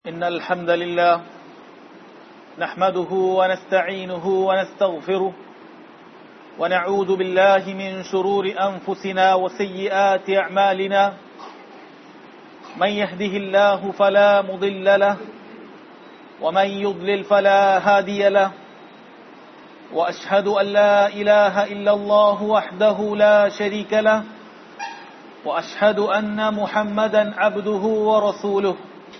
إن الحمد لله نحمده ونستعينه ونستغفره ونعوذ بالله من شرور أنفسنا وسيئات أعمالنا من يهده الله فلا مضل له ومن يضلل فلا هادي له وأشهد أن لا إله إلا الله وحده لا شريك له وأشهد أن محمدا عبده ورسوله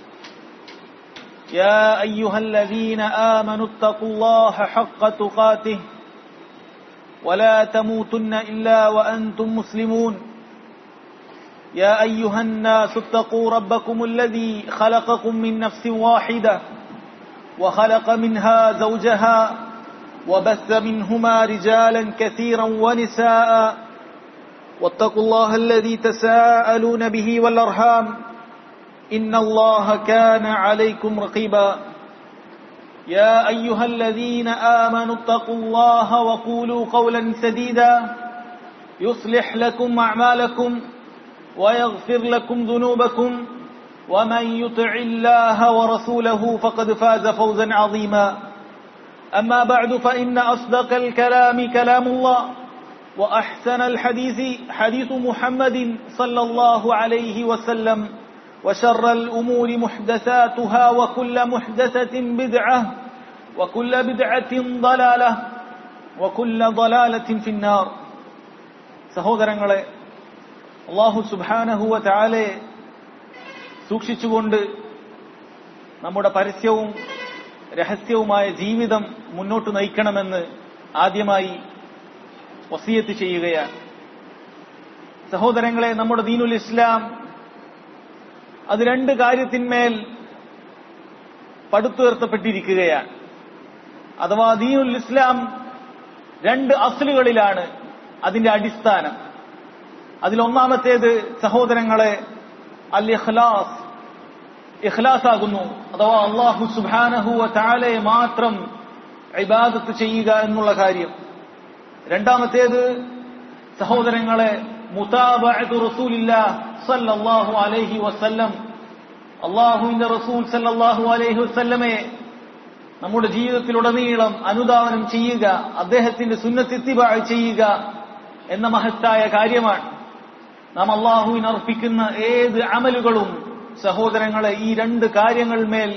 يا أيها الذين آمنوا اتقوا الله حق تقاته ولا تموتن إلا وأنتم مسلمون يا أيها الناس اتقوا ربكم الذي خلقكم من نفس واحدة وخلق منها زوجها وبث منهما رجالا كثيرا ونساء واتقوا الله الذي تساءلون به والأرحام إن الله كان عليكم رقيبا يا أيها الذين آمنوا اتقوا الله وقولوا قولا سديدا يصلح لكم أعمالكم ويغفر لكم ذنوبكم ومن يطع الله ورسوله فقد فاز فوزا عظيما أما بعد فإن أصدق الكلام كلام الله وأحسن الحديث حديث محمد صلى الله عليه وسلم وشر الأمور محدثاتها وكل محدثة بدعة وكل بدعة ضلالة وكل ضلالة في النار സഹോദരങ്ങളെ അള്ളാഹു സുബാനഹുവ ചാലെ സൂക്ഷിച്ചുകൊണ്ട് നമ്മുടെ പരസ്യവും രഹസ്യവുമായ ജീവിതം മുന്നോട്ട് നയിക്കണമെന്ന് ആദ്യമായി വസീയത്ത് ചെയ്യുകയാണ് സഹോദരങ്ങളെ നമ്മുടെ ദീനുൽ ഇസ്ലാം അത് രണ്ട് കാര്യത്തിന്മേൽ പടുത്തുയർത്തപ്പെട്ടിരിക്കുകയാണ് അഥവാ ദീനുൽ ഇസ്ലാം രണ്ട് അസലുകളിലാണ് അതിന്റെ അടിസ്ഥാനം അതിലൊന്നാമത്തേത് സഹോദരങ്ങളെ അൽ ഇഖ്ലാസ് ഇഖ്ലാസ് ആകുന്നു അഥവാ അള്ളാഹു സുബാനഹുവ താലയെ മാത്രം ഇബാദത്ത് ചെയ്യുക എന്നുള്ള കാര്യം രണ്ടാമത്തേത് സഹോദരങ്ങളെ മുതാബഅത്ത് റസൂലില്ല സല്ലല്ലാഹു അലൈഹി വസല്ലം അള്ളാഹുവിന്റെ റസൂൽ സല്ലല്ലാഹു അലൈഹി വസല്ലമയെ നമ്മുടെ ജീവിതത്തിലുടനീളം അനുധാവനം ചെയ്യുക അദ്ദേഹത്തിന്റെ സുന്നത്തിത്തിബ ചെയ്യുക എന്ന മഹത്തായ കാര്യമാണ് നാം അള്ളാഹുവിന് അർപ്പിക്കുന്ന ഏത് അമലുകളും സഹോദരങ്ങളെ ഈ രണ്ട് കാര്യങ്ങൾ മേൽ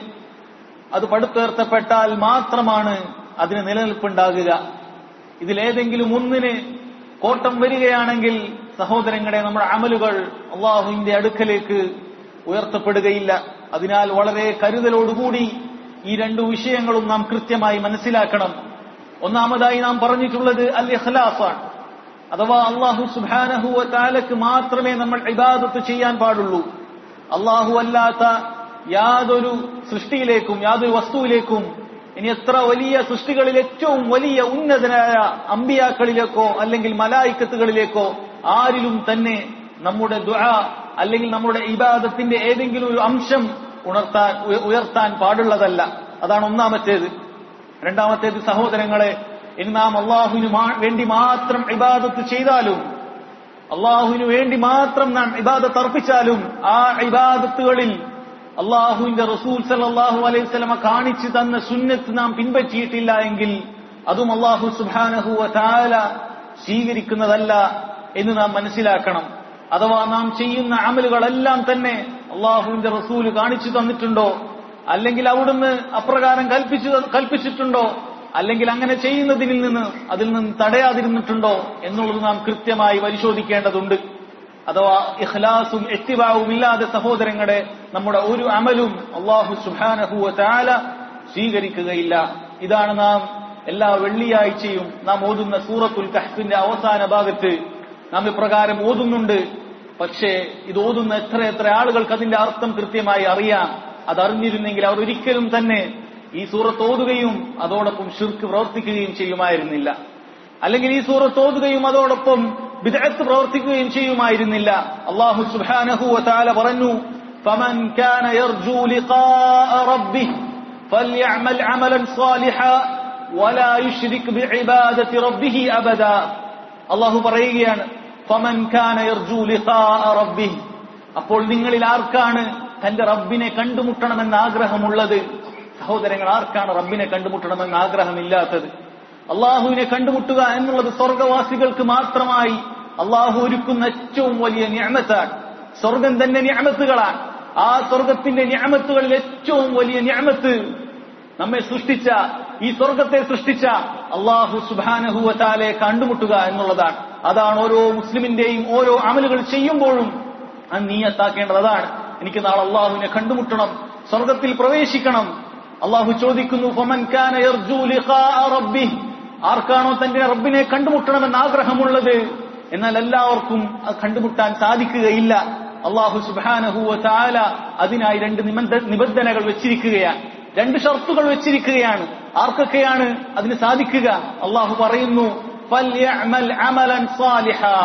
അത് പടുത്തുയർത്തപ്പെട്ടാൽ മാത്രമാണ് അതിന് നിലനിൽപ്പുണ്ടാകുക ഇതിലേതെങ്കിലും ഒന്നിന് കോട്ടം വരികയാണെങ്കിൽ സഹോദരങ്ങളെ നമ്മുടെ അമലുകൾ അള്ളാഹുവിന്റെ അടുക്കലേക്ക് ഉയർത്തപ്പെടുകയില്ല അതിനാൽ വളരെ കരുതലോടുകൂടി ഈ രണ്ടു വിഷയങ്ങളും നാം കൃത്യമായി മനസ്സിലാക്കണം ഒന്നാമതായി നാം പറഞ്ഞിട്ടുള്ളത് അൽ ഇഖ്ലാസാണ് അഥവാ അള്ളാഹു സുബാനഹുവ താലക്ക് മാത്രമേ നമ്മൾ ഇബാദത്ത് ചെയ്യാൻ പാടുള്ളൂ അള്ളാഹു അല്ലാത്ത യാതൊരു സൃഷ്ടിയിലേക്കും യാതൊരു വസ്തുവിലേക്കും ഇനി എത്ര വലിയ സൃഷ്ടികളിൽ ഏറ്റവും വലിയ ഉന്നതനായ അമ്പിയാക്കളിലേക്കോ അല്ലെങ്കിൽ മലായിക്കത്തുകളിലേക്കോ ആരിലും തന്നെ നമ്മുടെ ദുആ അല്ലെങ്കിൽ നമ്മുടെ ഇബാദത്തിന്റെ ഏതെങ്കിലും ഒരു അംശം ഉണർത്താൻ ഉയർത്താൻ പാടുള്ളതല്ല അതാണ് ഒന്നാമത്തേത് രണ്ടാമത്തേത് സഹോദരങ്ങളെ ഇനി നാം അള്ളാഹുവിന് വേണ്ടി മാത്രം ഇബാദത്ത് ചെയ്താലും അള്ളാഹുവിന് വേണ്ടി മാത്രം നാം ഇബാദത്ത് അർപ്പിച്ചാലും ആ ഇബാദത്തുകളിൽ അള്ളാഹുവിന്റെ റസൂൽ സല്ലാഹു അലൈഹി സ്വലമ കാണിച്ചു തന്ന സുന്നത്ത് നാം പിൻപറ്റിയിട്ടില്ല എങ്കിൽ അതും അള്ളാഹു സുബാനഹു താല സ്വീകരിക്കുന്നതല്ല എന്ന് നാം മനസ്സിലാക്കണം അഥവാ നാം ചെയ്യുന്ന അമലുകളെല്ലാം തന്നെ അള്ളാഹുവിന്റെ റസൂല് കാണിച്ചു തന്നിട്ടുണ്ടോ അല്ലെങ്കിൽ അവിടുന്ന് അപ്രകാരം കൽപ്പിച്ചു കൽപ്പിച്ചിട്ടുണ്ടോ അല്ലെങ്കിൽ അങ്ങനെ ചെയ്യുന്നതിൽ നിന്ന് അതിൽ നിന്ന് തടയാതിരുന്നിട്ടുണ്ടോ എന്നുള്ളത് നാം കൃത്യമായി പരിശോധിക്കേണ്ടതുണ്ട് അഥവാ ഇഖ്ലാസും എത്തിവാവും ഇല്ലാതെ സഹോദരങ്ങളെ നമ്മുടെ ഒരു അമലും അള്ളാഹു സുഹാനഹുവ ചാല സ്വീകരിക്കുകയില്ല ഇതാണ് നാം എല്ലാ വെള്ളിയാഴ്ചയും നാം ഓതുന്ന സൂറത്തുൽ കഹ്ഫിന്റെ അവസാന ഭാഗത്ത് നാം ഇപ്രകാരം ഓതുന്നുണ്ട് പക്ഷേ ഇത് ഓതുന്ന എത്ര എത്ര ആളുകൾക്ക് അതിന്റെ അർത്ഥം കൃത്യമായി അറിയാം അതറിഞ്ഞിരുന്നെങ്കിൽ അവർ ഒരിക്കലും തന്നെ ഈ സൂറത്ത് ഓതുകയും അതോടൊപ്പം ഷിർക്ക് പ്രവർത്തിക്കുകയും ചെയ്യുമായിരുന്നില്ല അല്ലെങ്കിൽ ഈ സൂറത്ത് ഓതുകയും അതോടൊപ്പം വിദഗ്ധ പ്രവർത്തിക്കുകയും ചെയ്യുമായിരുന്നില്ല അള്ളാഹു സുബ്ഹാനഹു വതആല പറഞ്ഞു فمن كان يرجو لقاء ربه فليعمل عملا صالحا ولا يشرك بعبادة ربه أبدا الله പറയുകയാണ് فمن كان يرجو لقاء ربه അപ്പോൾ നിങ്ങളിൽ ആർക്കാണ് തന്റെ റബ്ബിനെ കണ്ടുമുട്ടണമെന്ന് ആഗ്രഹമുള്ളത് സഹോദരങ്ങൾ ആർക്കാണ് റബ്ബിനെ കണ്ടുമുട്ടണമെന്ന് ആഗ്രഹമില്ലാത്തത് അള്ളാഹുവിനെ കണ്ടുമുട്ടുക എന്നുള്ളത് സ്വർഗവാസികൾക്ക് മാത്രമായി അള്ളാഹു ഒരുക്കുന്ന ഏറ്റവും വലിയ ഞാമത്താണ് സ്വർഗം തന്നെ ഞാമത്തുകളാണ് ആ സ്വർഗത്തിന്റെ ഞാമത്തുകളിൽ ഏറ്റവും വലിയ ഞാമത്ത് നമ്മെ സൃഷ്ടിച്ച ഈ സ്വർഗത്തെ സൃഷ്ടിച്ച അള്ളാഹു സുബാനഹുവത്താലെ കണ്ടുമുട്ടുക എന്നുള്ളതാണ് അതാണ് ഓരോ മുസ്ലിമിന്റെയും ഓരോ അമലുകൾ ചെയ്യുമ്പോഴും അത് നീയത്താക്കേണ്ടത് അതാണ് എനിക്ക് നാളെ അള്ളാഹുവിനെ കണ്ടുമുട്ടണം സ്വർഗത്തിൽ പ്രവേശിക്കണം അള്ളാഹു ചോദിക്കുന്നു ഫമൻ കാന യർജു ലിഖാഅ റബ്ബിഹ് ആർക്കാണോ തന്റെ റബ്ബിനെ കണ്ടുമുട്ടണമെന്ന് ആഗ്രഹമുള്ളത് എന്നാൽ എല്ലാവർക്കും അത് കണ്ടുമുട്ടാൻ സാധിക്കുകയില്ല അള്ളാഹു സുബാനഹുവ താല അതിനായി രണ്ട് നിബന്ധ- നിബന്ധനകൾ വെച്ചിരിക്കുകയാണ് രണ്ട് ഷർത്തുകൾ വെച്ചിരിക്കുകയാണ് ആർക്കൊക്കെയാണ് അതിന് സാധിക്കുക അള്ളാഹു പറയുന്നു "ഫല്യഅമൽ അമലൻ സാലിഹാ."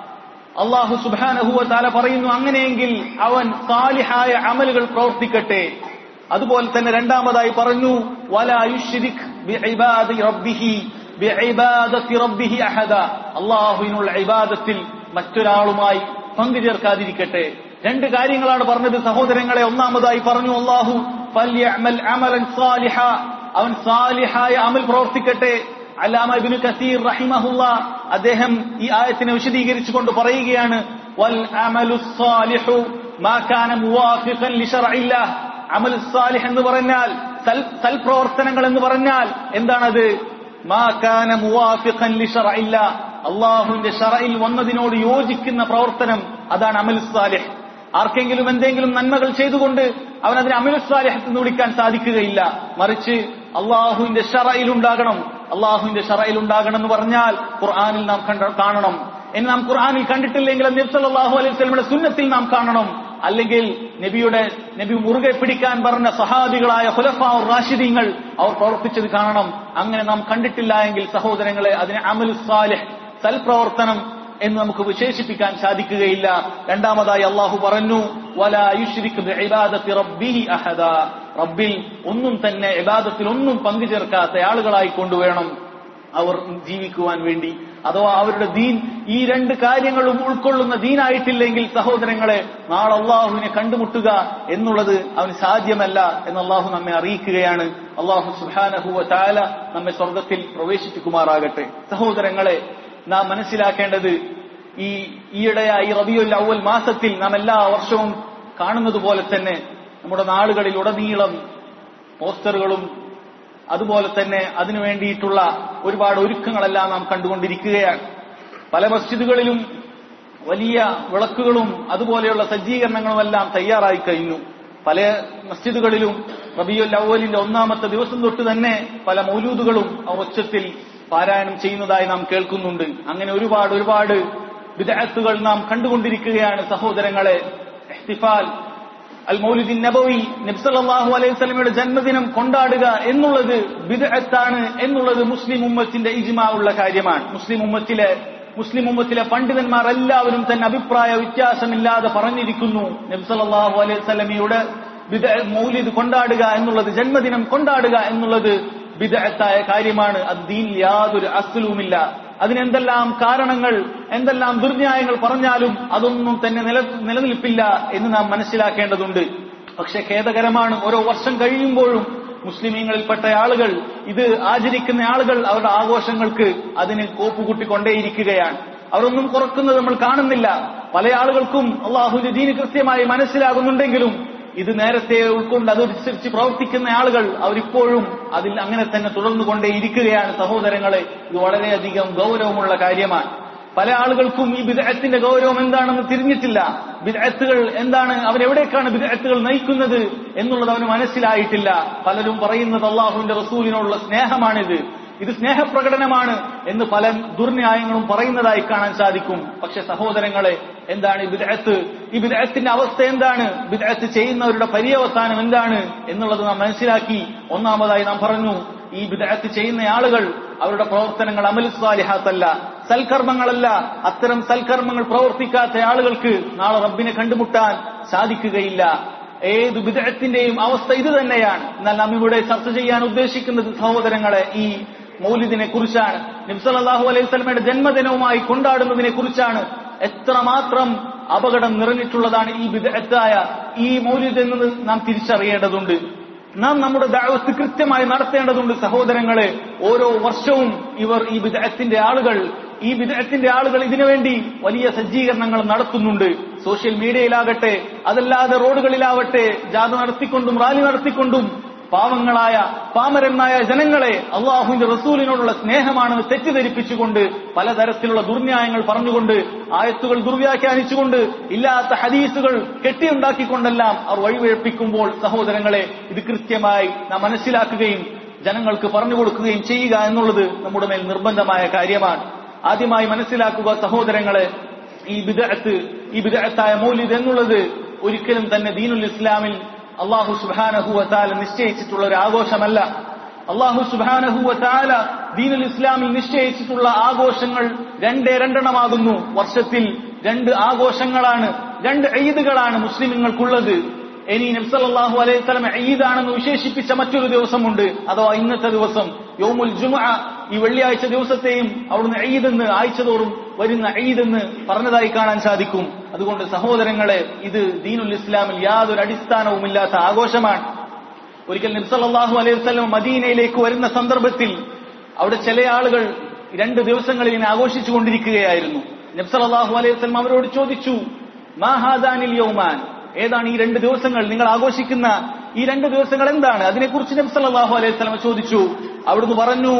അള്ളാഹു സുബാനഹുവ താല പറയുന്നു അങ്ങനെയെങ്കിൽ അവൻ സാലിഹായ അമലുകൾ പ്രവർത്തിക്കട്ടെ അതുപോലെ തന്നെ രണ്ടാമതായി പറഞ്ഞു "വലാ യുശ്രിക് ബിഇബാദി റബ്ബിഹി ബിഇബാദത്തി റബ്ബിഹി അഹദ." അള്ളാഹുവിനുള്ള ഇബാദത്തിൽ മറ്റൊരാളുമായി പങ്കു ചേർക്കാതിരിക്കട്ടെ രണ്ട് കാര്യങ്ങളാണ് പറഞ്ഞത് സഹോദരങ്ങളെ ഒന്നാമതായി പറഞ്ഞു അള്ളാഹു "ഫല്യഅമൽ അമലൻ സാലിഹ." അവൻ സാലിഹായ അമൽ പ്രവർത്തിക്കട്ടെ അല്ലാമ ഇബ്നു കസീർ റഹിമഹുല്ല അദ്ദേഹം ഈ ആയത്തിനെ വിശദീകരിച്ചുകൊണ്ട് പറയുകയാണ് വൽ അമലു സാലിഹു മാ കാന മുവാഫിഖൻ ലിശർഇല്ലാഹ് അമൽ സാലിഹ് എന്ന് പറഞ്ഞാൽ സൽ സൽപ്രവർത്തനങ്ങൾ എന്ന് പറഞ്ഞാൽ എന്താണത് മാ കാന മുവാഫിഖൻ ലിശർഇല്ലാഹ് അള്ളാഹുവിന്റെ ഷറയിൽ വന്നതിനോട് യോജിക്കുന്ന പ്രവർത്തനം അതാണ് അമൽ സാലിഹ് ആർക്കെങ്കിലും എന്തെങ്കിലും നന്മകൾ ചെയ്തുകൊണ്ട് അവൻ അതിനെ അമൽ സാലിഹത്ത് എന്ന് വിളിക്കാൻ സാധിക്കുകയില്ല മറിച്ച് അള്ളാഹുവിന്റെ ഷറയിൽ ഉണ്ടാകണം അള്ളാഹുവിന്റെ ഷറയിൽ ഉണ്ടാകണം എന്ന് പറഞ്ഞാൽ ഖുർആാനിൽ നാം കണ്ട കാണണം ഇനി നാം ഖുർആാനിൽ കണ്ടിട്ടില്ലെങ്കിൽ നബ്സല്ലാഹു അലൈഹി സ്വലമിയുടെ സുന്നത്തിൽ നാം കാണണം അല്ലെങ്കിൽ നബിയുടെ നബി മുറുകെ പിടിക്കാൻ പറഞ്ഞ സഹാബികളായ ഹുലഫാ റാഷിദീങ്ങൾ അവർ പ്രവർത്തിച്ചത് കാണണം അങ്ങനെ നാം കണ്ടിട്ടില്ല എങ്കിൽ സഹോദരങ്ങളെ അതിനെ അമൽ സാലിഹ് സൽപ്രവർത്തനം എന്ന് നമുക്ക് വിശേഷിപ്പിക്കാൻ സാധിക്കുകയില്ല രണ്ടാമതായി അള്ളാഹു പറഞ്ഞു വലാ യുശ്രിക് ബിഇബാദത്തി റബ്ബിഹി അഹദ റബ്ബിൽ ഒന്നും തന്നെ ഇബാദത്തിൽ ഒന്നും പങ്കു ചേർക്കാത്ത ആളുകളായി കൊണ്ടുവേണം അവർ ജീവിക്കുവാൻ വേണ്ടി അഥവാ അവരുടെ ദീൻ ഈ രണ്ട് കാര്യങ്ങളും ഉൾക്കൊള്ളുന്ന ദീനായിട്ടില്ലെങ്കിൽ സഹോദരങ്ങളെ നാളെ അള്ളാഹുവിനെ കണ്ടുമുട്ടുക എന്നുള്ളത് അവന് സാധ്യമല്ല എന്ന് അള്ളാഹു നമ്മെ അറിയിക്കുകയാണ് അള്ളാഹു സുഹാനഹുവ താല നമ്മെ സ്വർഗത്തിൽ പ്രവേശിപ്പിക്കുമാറാകട്ടെ സഹോദരങ്ങളെ നാം മനസ്സിലാക്കേണ്ടത് ഈ ഈയിടെയായി റബിയുൽ അവൽ മാസത്തിൽ നാം എല്ലാ വർഷവും കാണുന്നത് പോലെ തന്നെ നമ്മുടെ നാടുകളിൽ ഉടനീളം പോസ്റ്ററുകളും അതുപോലെ തന്നെ അതിനു വേണ്ടിയിട്ടുള്ള ഒരുപാട് ഒരുക്കങ്ങളെല്ലാം നാം കണ്ടുകൊണ്ടിരിക്കുകയാണ് പല മസ്ജിദുകളിലും വലിയ വിളക്കുകളും അതുപോലെയുള്ള സജ്ജീകരണങ്ങളുമെല്ലാം തയ്യാറായി കഴിഞ്ഞു പല മസ്ജിദുകളിലും റബിയുൽ അവലിന്റെ ഒന്നാമത്തെ ദിവസം തൊട്ട് തന്നെ പല മൗലൂദുകളും ഒച്ചത്തിൽ പാരായണം ചെയ്യുന്നതായി നാം കേൾക്കുന്നുണ്ട് അങ്ങനെ ഒരുപാട് ഒരുപാട് വിദഗ്ധത്തുകൾ നാം കണ്ടുകൊണ്ടിരിക്കുകയാണ് സഹോദരങ്ങളെ ഇഹ്തിഫാൽ അൽ മൗലിദിൻ നബവി നബ്സല്ലാഹു അലൈഹി സ്വലമയുടെ ജന്മദിനം കൊണ്ടാടുക എന്നുള്ളത് ബിദഅത്താണ് എന്നുള്ളത് മുസ്ലിം ഉമ്മത്തിന്റെ ഇജ്മാ ഉള്ള കാര്യമാണ് മുസ്ലിം ഉമ്മത്തിലെ മുസ്ലിം ഉമ്മത്തിലെ പണ്ഡിതന്മാർ എല്ലാവരും തന്നെ അഭിപ്രായ വ്യത്യാസമില്ലാതെ പറഞ്ഞിരിക്കുന്നു നബ്സല്ലാഹു അലൈഹി സ്വലമിയുടെ ബിദ മൗലിദ് കൊണ്ടാടുക എന്നുള്ളത് ജന്മദിനം കൊണ്ടാടുക എന്നുള്ളത് ബിദഅത്തായ കാര്യമാണ് അത് ദീനിൽ യാതൊരു അസ്ലുമില്ല അതിനെന്തെല്ലാം കാരണങ്ങൾ എന്തെല്ലാം ദുർന്യായങ്ങൾ പറഞ്ഞാലും അതൊന്നും തന്നെ നില നിലനിൽപ്പില്ല എന്ന് നാം മനസ്സിലാക്കേണ്ടതുണ്ട് പക്ഷെ ഖേദകരമാണ് ഓരോ വർഷം കഴിയുമ്പോഴും മുസ്ലിമീങ്ങളിൽപ്പെട്ട ആളുകൾ ഇത് ആചരിക്കുന്ന ആളുകൾ അവരുടെ ആഘോഷങ്ങൾക്ക് അതിന് കോപ്പുകൂട്ടിക്കൊണ്ടേയിരിക്കുകയാണ് അവരൊന്നും കുറക്കുന്നത് നമ്മൾ കാണുന്നില്ല പല ആളുകൾക്കും അള്ളാഹുവിന്റെ ദീന് കൃത്യമായി മനസ്സിലാകുന്നുണ്ടെങ്കിലും ഇത് നേരത്തെ ഉൾക്കൊണ്ട് അതനുസരിച്ച് പ്രവർത്തിക്കുന്ന ആളുകൾ അവരിപ്പോഴും അതിൽ അങ്ങനെ തന്നെ തുടർന്നു കൊണ്ടേയിരിക്കുകയാണ് സഹോദരങ്ങളെ ഇത് വളരെയധികം ഗൗരവമുള്ള കാര്യമാണ് പല ആളുകൾക്കും ഈ ബിദഅത്തിന്റെ ഗൗരവം എന്താണെന്ന് തിരിഞ്ഞിട്ടില്ല ബിദഅത്തുകൾ എന്താണ് അവരെവിടേക്കാണ് ബിദഅത്തുകൾ നയിക്കുന്നത് എന്നുള്ളത് അവന് മനസ്സിലായിട്ടില്ല പലരും പറയുന്നത് അള്ളാഹുവിന്റെ റസൂലിനോടുള്ള സ്നേഹമാണിത് ഇത് സ്നേഹപ്രകടനമാണ് എന്ന് പല ദുർന്യായങ്ങളും പറയുന്നതായി കാണാൻ സാധിക്കും പക്ഷെ സഹോദരങ്ങളെ എന്താണ് ഈ ബിദഅത്ത് ഈ ബിദഅത്തിന്റെ അവസ്ഥ എന്താണ് ബിദഅത്ത് ചെയ്യുന്നവരുടെ പര്യവസാനം എന്താണ് എന്നുള്ളത് നാം മനസ്സിലാക്കി ഒന്നാമതായി നാം പറഞ്ഞു ഈ ബിദഅത്ത് ചെയ്യുന്ന ആളുകൾ അവരുടെ പ്രവർത്തനങ്ങൾ അമലുസ്വാലിഹാത്തല്ല സൽക്കർമ്മങ്ങളല്ല അത്തരം സൽക്കർമ്മങ്ങൾ പ്രവർത്തിക്കാത്ത ആളുകൾക്ക് നാളെ റബ്ബിനെ കണ്ടുമുട്ടാൻ സാധിക്കുകയില്ല ഏത് ബിദഅത്തിന്റെയും അവസ്ഥ ഇത് തന്നെയാണ് എന്നാൽ നാം ഇവിടെ ചർച്ച ചെയ്യാൻ ഉദ്ദേശിക്കുന്നത് സഹോദരങ്ങളെ ഈ മൗലിദിനെ കുറിച്ചാണ് നബ്സല്ലാഹു അലൈഹി സ്വലമയുടെ ജന്മദിനവുമായി കൊണ്ടാടുന്നതിനെ കുറിച്ചാണ് എത്രമാത്രം അപകടം നിറഞ്ഞിട്ടുള്ളതാണ് ഈ വിദഗ്ധായ ഈ മൗലിദ് എന്നത് നാം തിരിച്ചറിയേണ്ടതുണ്ട് നാം നമ്മുടെ ദാവത്ത് കൃത്യമായി നടത്തേണ്ടതുണ്ട് സഹോദരങ്ങളെ ഓരോ വർഷവും ഇവർ ഈ വിദഗ്ധത്തിന്റെ ആളുകൾ ഈ വിദഗ്ധത്തിന്റെ ആളുകൾ ഇതിനുവേണ്ടി വലിയ സജ്ജീകരണങ്ങൾ നടത്തുന്നുണ്ട് സോഷ്യൽ മീഡിയയിലാകട്ടെ അതല്ലാതെ റോഡുകളിലാവട്ടെ ജാഥ നടത്തിക്കൊണ്ടും റാലി നടത്തിക്കൊണ്ടും പാവങ്ങളായ പാമരന്മാരായ ജനങ്ങളെ അള്ളാഹുവിന്റെ റസൂലിനോടുള്ള സ്നേഹമാണെന്ന് തെറ്റിദ്ധരിപ്പിച്ചുകൊണ്ട് പലതരത്തിലുള്ള ദുർന്യായങ്ങൾ പറഞ്ഞുകൊണ്ട് ആയത്തുകൾ ദുർവ്യാഖ്യാനിച്ചുകൊണ്ട് ഇല്ലാത്ത ഹദീസുകൾ കെട്ടിയുണ്ടാക്കിക്കൊണ്ടെല്ലാം അവർ വഴിവഴപ്പിക്കുമ്പോൾ സഹോദരങ്ങളെ ഇത് കൃത്യമായി നാം മനസ്സിലാക്കുകയും ജനങ്ങൾക്ക് പറഞ്ഞു കൊടുക്കുകയും ചെയ്യുക എന്നുള്ളത് നമ്മുടെ മേൽ നിർബന്ധമായ കാര്യമാണ് ആദ്യമായി മനസ്സിലാക്കുക സഹോദരങ്ങളെ ഈ വിദഗ്ധത്ത് ഈ വിദഗ്ധായ മൗലിദ് എന്നുള്ളത് ഒരിക്കലും തന്നെ ദീനുൽ ഇസ്ലാമിൽ അള്ളാഹു സുബാനഹുവത്താല നിശ്ചയിച്ചിട്ടുള്ള ഒരു ആഘോഷമല്ല അള്ളാഹു സുബാനഹുവത്താല ദീനുൽ ഇസ്ലാമിൽ നിശ്ചയിച്ചിട്ടുള്ള ആഘോഷങ്ങൾ രണ്ടേ രണ്ടെണ്ണമാകുന്നു വർഷത്തിൽ രണ്ട് ആഘോഷങ്ങളാണ് രണ്ട് ഈദുകളാണ് മുസ്ലിമുകൾക്കുള്ളത് ഇനി നബ്സല്ലാഹു അലൈഹി സ്വലം ഈദാണെന്ന് വിശേഷിപ്പിച്ച മറ്റൊരു ദിവസമുണ്ട് അഥവാ ഇന്നത്തെ ദിവസം യോമുൽ ജുമ ഈ വെള്ളിയാഴ്ച ദിവസത്തെയും അവിടുന്ന് ഈദെന്ന് ആഴ്ചതോറും വരുന്ന ഈദെന്ന് പറഞ്ഞതായി കാണാൻ സാധിക്കും അതുകൊണ്ട് സഹോദരങ്ങളെ ഇത് ദീനുൽ ഇസ്ലാമിൽ യാതൊരു അടിസ്ഥാനവുമില്ലാത്ത ആഘോഷമാണ് ഒരിക്കൽ നബ്സല്ലാഹു അലൈഹി വസല്ലം മദീനയിലേക്ക് വരുന്ന സന്ദർഭത്തിൽ അവിടെ ചില ആളുകൾ രണ്ട് ദിവസങ്ങളിൽ ഇങ്ങനെ ആഘോഷിച്ചു കൊണ്ടിരിക്കുകയായിരുന്നു നബ്സല്ലാഹു അലൈഹി വസല്ലം അവരോട് ചോദിച്ചു മാഹാദാനിൽ യൗമാൻ ഏതാണ് ഈ രണ്ട് ദിവസങ്ങൾ നിങ്ങൾ ആഘോഷിക്കുന്ന ഈ രണ്ട് ദിവസങ്ങൾ എന്താണ് അതിനെക്കുറിച്ച് നബി സല്ലല്ലാഹു അലൈഹി വസല്ലം ചോദിച്ചു അവിടുന്ന് പറഞ്ഞു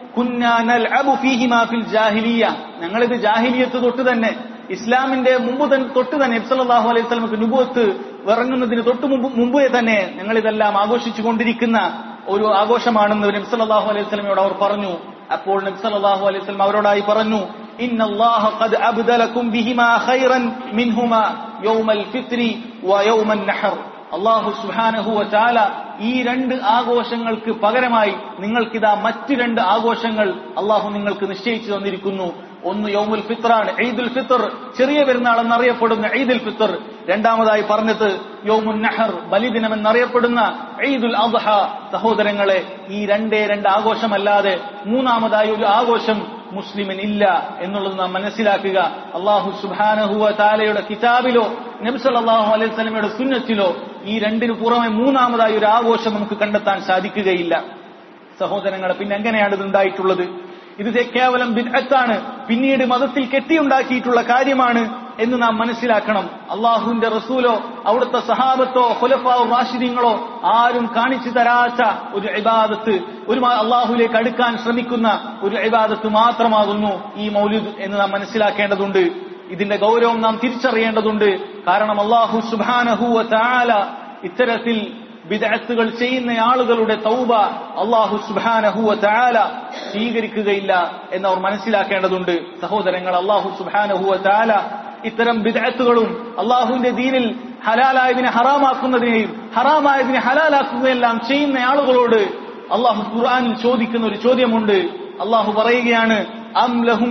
ജാഹിലിയ ഞങ്ങളിത് ജാഹിലിയത്ത് തൊട്ട് തന്നെ ഇസ്ലാമിന്റെ മുമ്പ് തന്നെ തൊട്ട് തന്നെ നബ്സല്ലാഹു അലൈഹി സ്വലമക്ക് നുബുവത്ത് ഇറങ്ങുന്നതിന് തൊട്ട് മുമ്പ് മുമ്പേ തന്നെ ഞങ്ങൾ ഇതെല്ലാം ആഘോഷിച്ചു കൊണ്ടിരിക്കുന്ന ഒരു ആഘോഷമാണെന്ന് നബ്സല്ലാഹു അലൈഹി സ്വലമയോട് അവർ പറഞ്ഞു അപ്പോൾ നബ്സല്ലാഹു അലൈഹി സ്വലം അവരോടായി പറഞ്ഞു إن الله قد أبدلكم بهما خيرا منهما يوم الفطر ويوم النحر അള്ളാഹു സുഹാനഹു വചാല ഈ രണ്ട് ആഘോഷങ്ങൾക്ക് പകരമായി നിങ്ങൾക്കിതാ മറ്റ് രണ്ട് ആഘോഷങ്ങൾ അള്ളാഹു നിങ്ങൾക്ക് നിശ്ചയിച്ചു തന്നിരിക്കുന്നു ഒന്ന് യൗമുൽ ഫിത്റാണ് ഈദുൽ ഫിത്തർ ചെറിയ പെരുന്നാൾ എന്നറിയപ്പെടുന്ന ഈദുൽ ഫിത്തർ രണ്ടാമതായി പറഞ്ഞത് യൗമുൻ നഹർ ബലിദിനം എന്നറിയപ്പെടുന്ന ഈദുൽ അദ്ഹ സഹോദരങ്ങളെ ഈ രണ്ടേ രണ്ട് ആഘോഷമല്ലാതെ മൂന്നാമതായി ഒരു ആഘോഷം മുസ്ലിമിന് ഇല്ല എന്നുള്ളത് നാം മനസ്സിലാക്കുക അള്ളാഹു സുബാനഹുവ താലയുടെ കിതാബിലോ നബ്സല്ലാഹു അലൈഹി സ്വലമയുടെ സുന്നത്തിലോ ഈ രണ്ടിനു പുറമെ മൂന്നാമതായി ഒരു ആഘോഷം നമുക്ക് കണ്ടെത്താൻ സാധിക്കുകയില്ല സഹോദരങ്ങളെ പിന്നെ എങ്ങനെയാണ് ഇത് ഉണ്ടായിട്ടുള്ളത് ഇത് കേവലം ബിദ്അത്താണ് പിന്നീട് മതത്തിൽ കെട്ടിയുണ്ടാക്കിയിട്ടുള്ള കാര്യമാണ് എന്ന് നാം മനസ്സിലാക്കണം അള്ളാഹുവിന്റെ റസൂലോ അവിടുത്തെ സഹാബത്തോ ഹുലഫാവോ റാഷിദീങ്ങളോ ആരും കാണിച്ചു തരാത്ത ഒരു ഇബാദത്ത് ഒരു അള്ളാഹുലേക്ക് അടുക്കാൻ ശ്രമിക്കുന്ന ഒരു ഇബാദത്ത് മാത്രമാകുന്നു ഈ മൗലിദ് എന്ന് നാം മനസ്സിലാക്കേണ്ടതുണ്ട് ഇതിന്റെ ഗൗരവം നാം തിരിച്ചറിയേണ്ടതുണ്ട് കാരണം അള്ളാഹു സുബാനഹുവ താല ഇത്തരത്തിൽ വിദഗ്ധകൾ ചെയ്യുന്ന ആളുകളുടെ തൗബ അള്ളാഹു സുബാനഹുവ താല സ്വീകരിക്കുകയില്ല എന്ന് അവർ മനസ്സിലാക്കേണ്ടതുണ്ട് സഹോദരങ്ങൾ അള്ളാഹു സുബാനഹുവ താല ഇത്തരം വിദഗ്ധകളും അള്ളാഹുവിന്റെ ദീനിൽ ഹലാലായതിനെ ഹറാമാക്കുന്നതിനെയും ഹറാമായതിനെ ഹലാലാക്കുന്നതെല്ലാം ചെയ്യുന്ന ആളുകളോട് അള്ളാഹു ഖുർആാനിൽ ചോദിക്കുന്ന ഒരു ചോദ്യമുണ്ട് അള്ളാഹു പറയുകയാണ് അം ലഹും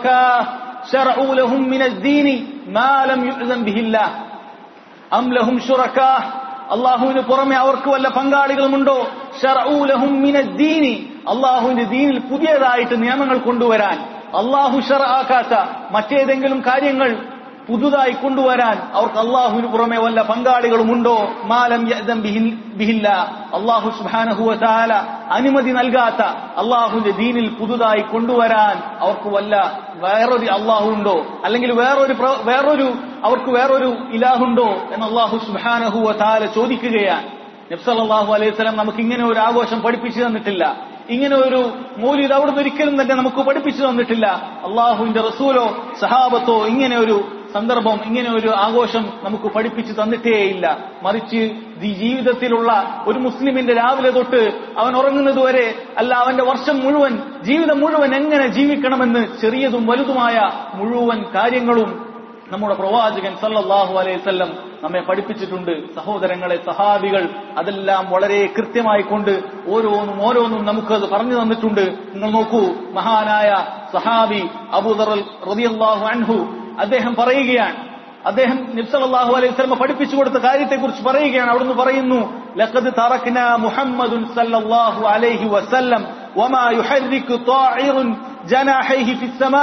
شرعوا لهم من الدين ما لم يؤذن به الله أم لهم شركاء അള്ളാഹുവിന് പുറമെ അവർക്ക് വല്ല പങ്കാളികളുമുണ്ടോ ഷറഊലഹും മിനദ്ദീനി അള്ളാഹുവിന്റെ ദീനിൽ പുതിയതായിട്ട് നിയമങ്ങൾ കൊണ്ടുവരാൻ അള്ളാഹു ഷറാക്കാത്ത മറ്റേതെങ്കിലും കാര്യങ്ങൾ പുതുതായി കൊണ്ടുവരാൻ അവർക്ക് അള്ളാഹുവിന് പുറമെ വല്ല പങ്കാളികളുമുണ്ടോ മാലം ബിഹില്ല അള്ളാഹു സുബാനഹുവ താല അനുമതി നൽകാത്ത അള്ളാഹുവിന്റെ ദീനിൽ പുതുതായി കൊണ്ടുവരാൻ അവർക്ക് വല്ല വേറൊരു അള്ളാഹു ഉണ്ടോ അല്ലെങ്കിൽ വേറൊരു വേറൊരു അവർക്ക് വേറൊരു ഇലാഹുണ്ടോ എന്ന് അള്ളാഹു സുബാനഹുവ താല ചോദിക്കുകയാണ് നബ്സല്ലാഹു അലൈഹി സ്വലം നമുക്ക് ഇങ്ങനെ ഒരു ആഘോഷം പഠിപ്പിച്ചു തന്നിട്ടില്ല ഇങ്ങനെ ഒരു മൂല്യത് അവിടുന്ന് ഒരിക്കലും തന്നെ നമുക്ക് പഠിപ്പിച്ചു തന്നിട്ടില്ല അള്ളാഹുവിന്റെ റസൂലോ സഹാബത്തോ ഇങ്ങനെ ഒരു സന്ദർഭം ഇങ്ങനെ ഒരു ആഘോഷം നമുക്ക് പഠിപ്പിച്ചു തന്നിട്ടേയില്ല മറിച്ച് ഈ ജീവിതത്തിലുള്ള ഒരു മുസ്ലിമിന്റെ രാവിലെ തൊട്ട് അവൻ ഉറങ്ങുന്നത് വരെ അല്ല അവന്റെ വർഷം മുഴുവൻ ജീവിതം മുഴുവൻ എങ്ങനെ ജീവിക്കണമെന്ന് ചെറിയതും വലുതുമായ മുഴുവൻ കാര്യങ്ങളും നമ്മുടെ പ്രവാചകൻ സല്ലല്ലാഹു അലൈഹി വസല്ലം നമ്മെ പഠിപ്പിച്ചിട്ടുണ്ട് സഹോദരങ്ങളെ സഹാബികൾ അതെല്ലാം വളരെ കൃത്യമായി കൊണ്ട് ഓരോന്നും ഓരോന്നും നമുക്കത് പറഞ്ഞു തന്നിട്ടുണ്ട് നിങ്ങൾ നോക്കൂ മഹാനായ സഹാബി അബൂദർ റളിയല്ലാഹു അൻഹു അദ്ദേഹം പറയുകയാണ് അദ്ദേഹം നിബ്സലാഹു അലൈഹി സ്വലമ പഠിപ്പിച്ചു കൊടുത്ത കാര്യത്തെക്കുറിച്ച് പറയുകയാണ് അവിടുന്ന് പറയുന്നു ലഖദ് തറക്ന മുഹമ്മദുൻ സല്ലല്ലാഹു അലൈഹി വസല്ലം വമാ യുഹർരികു طائر جناحيه في السماء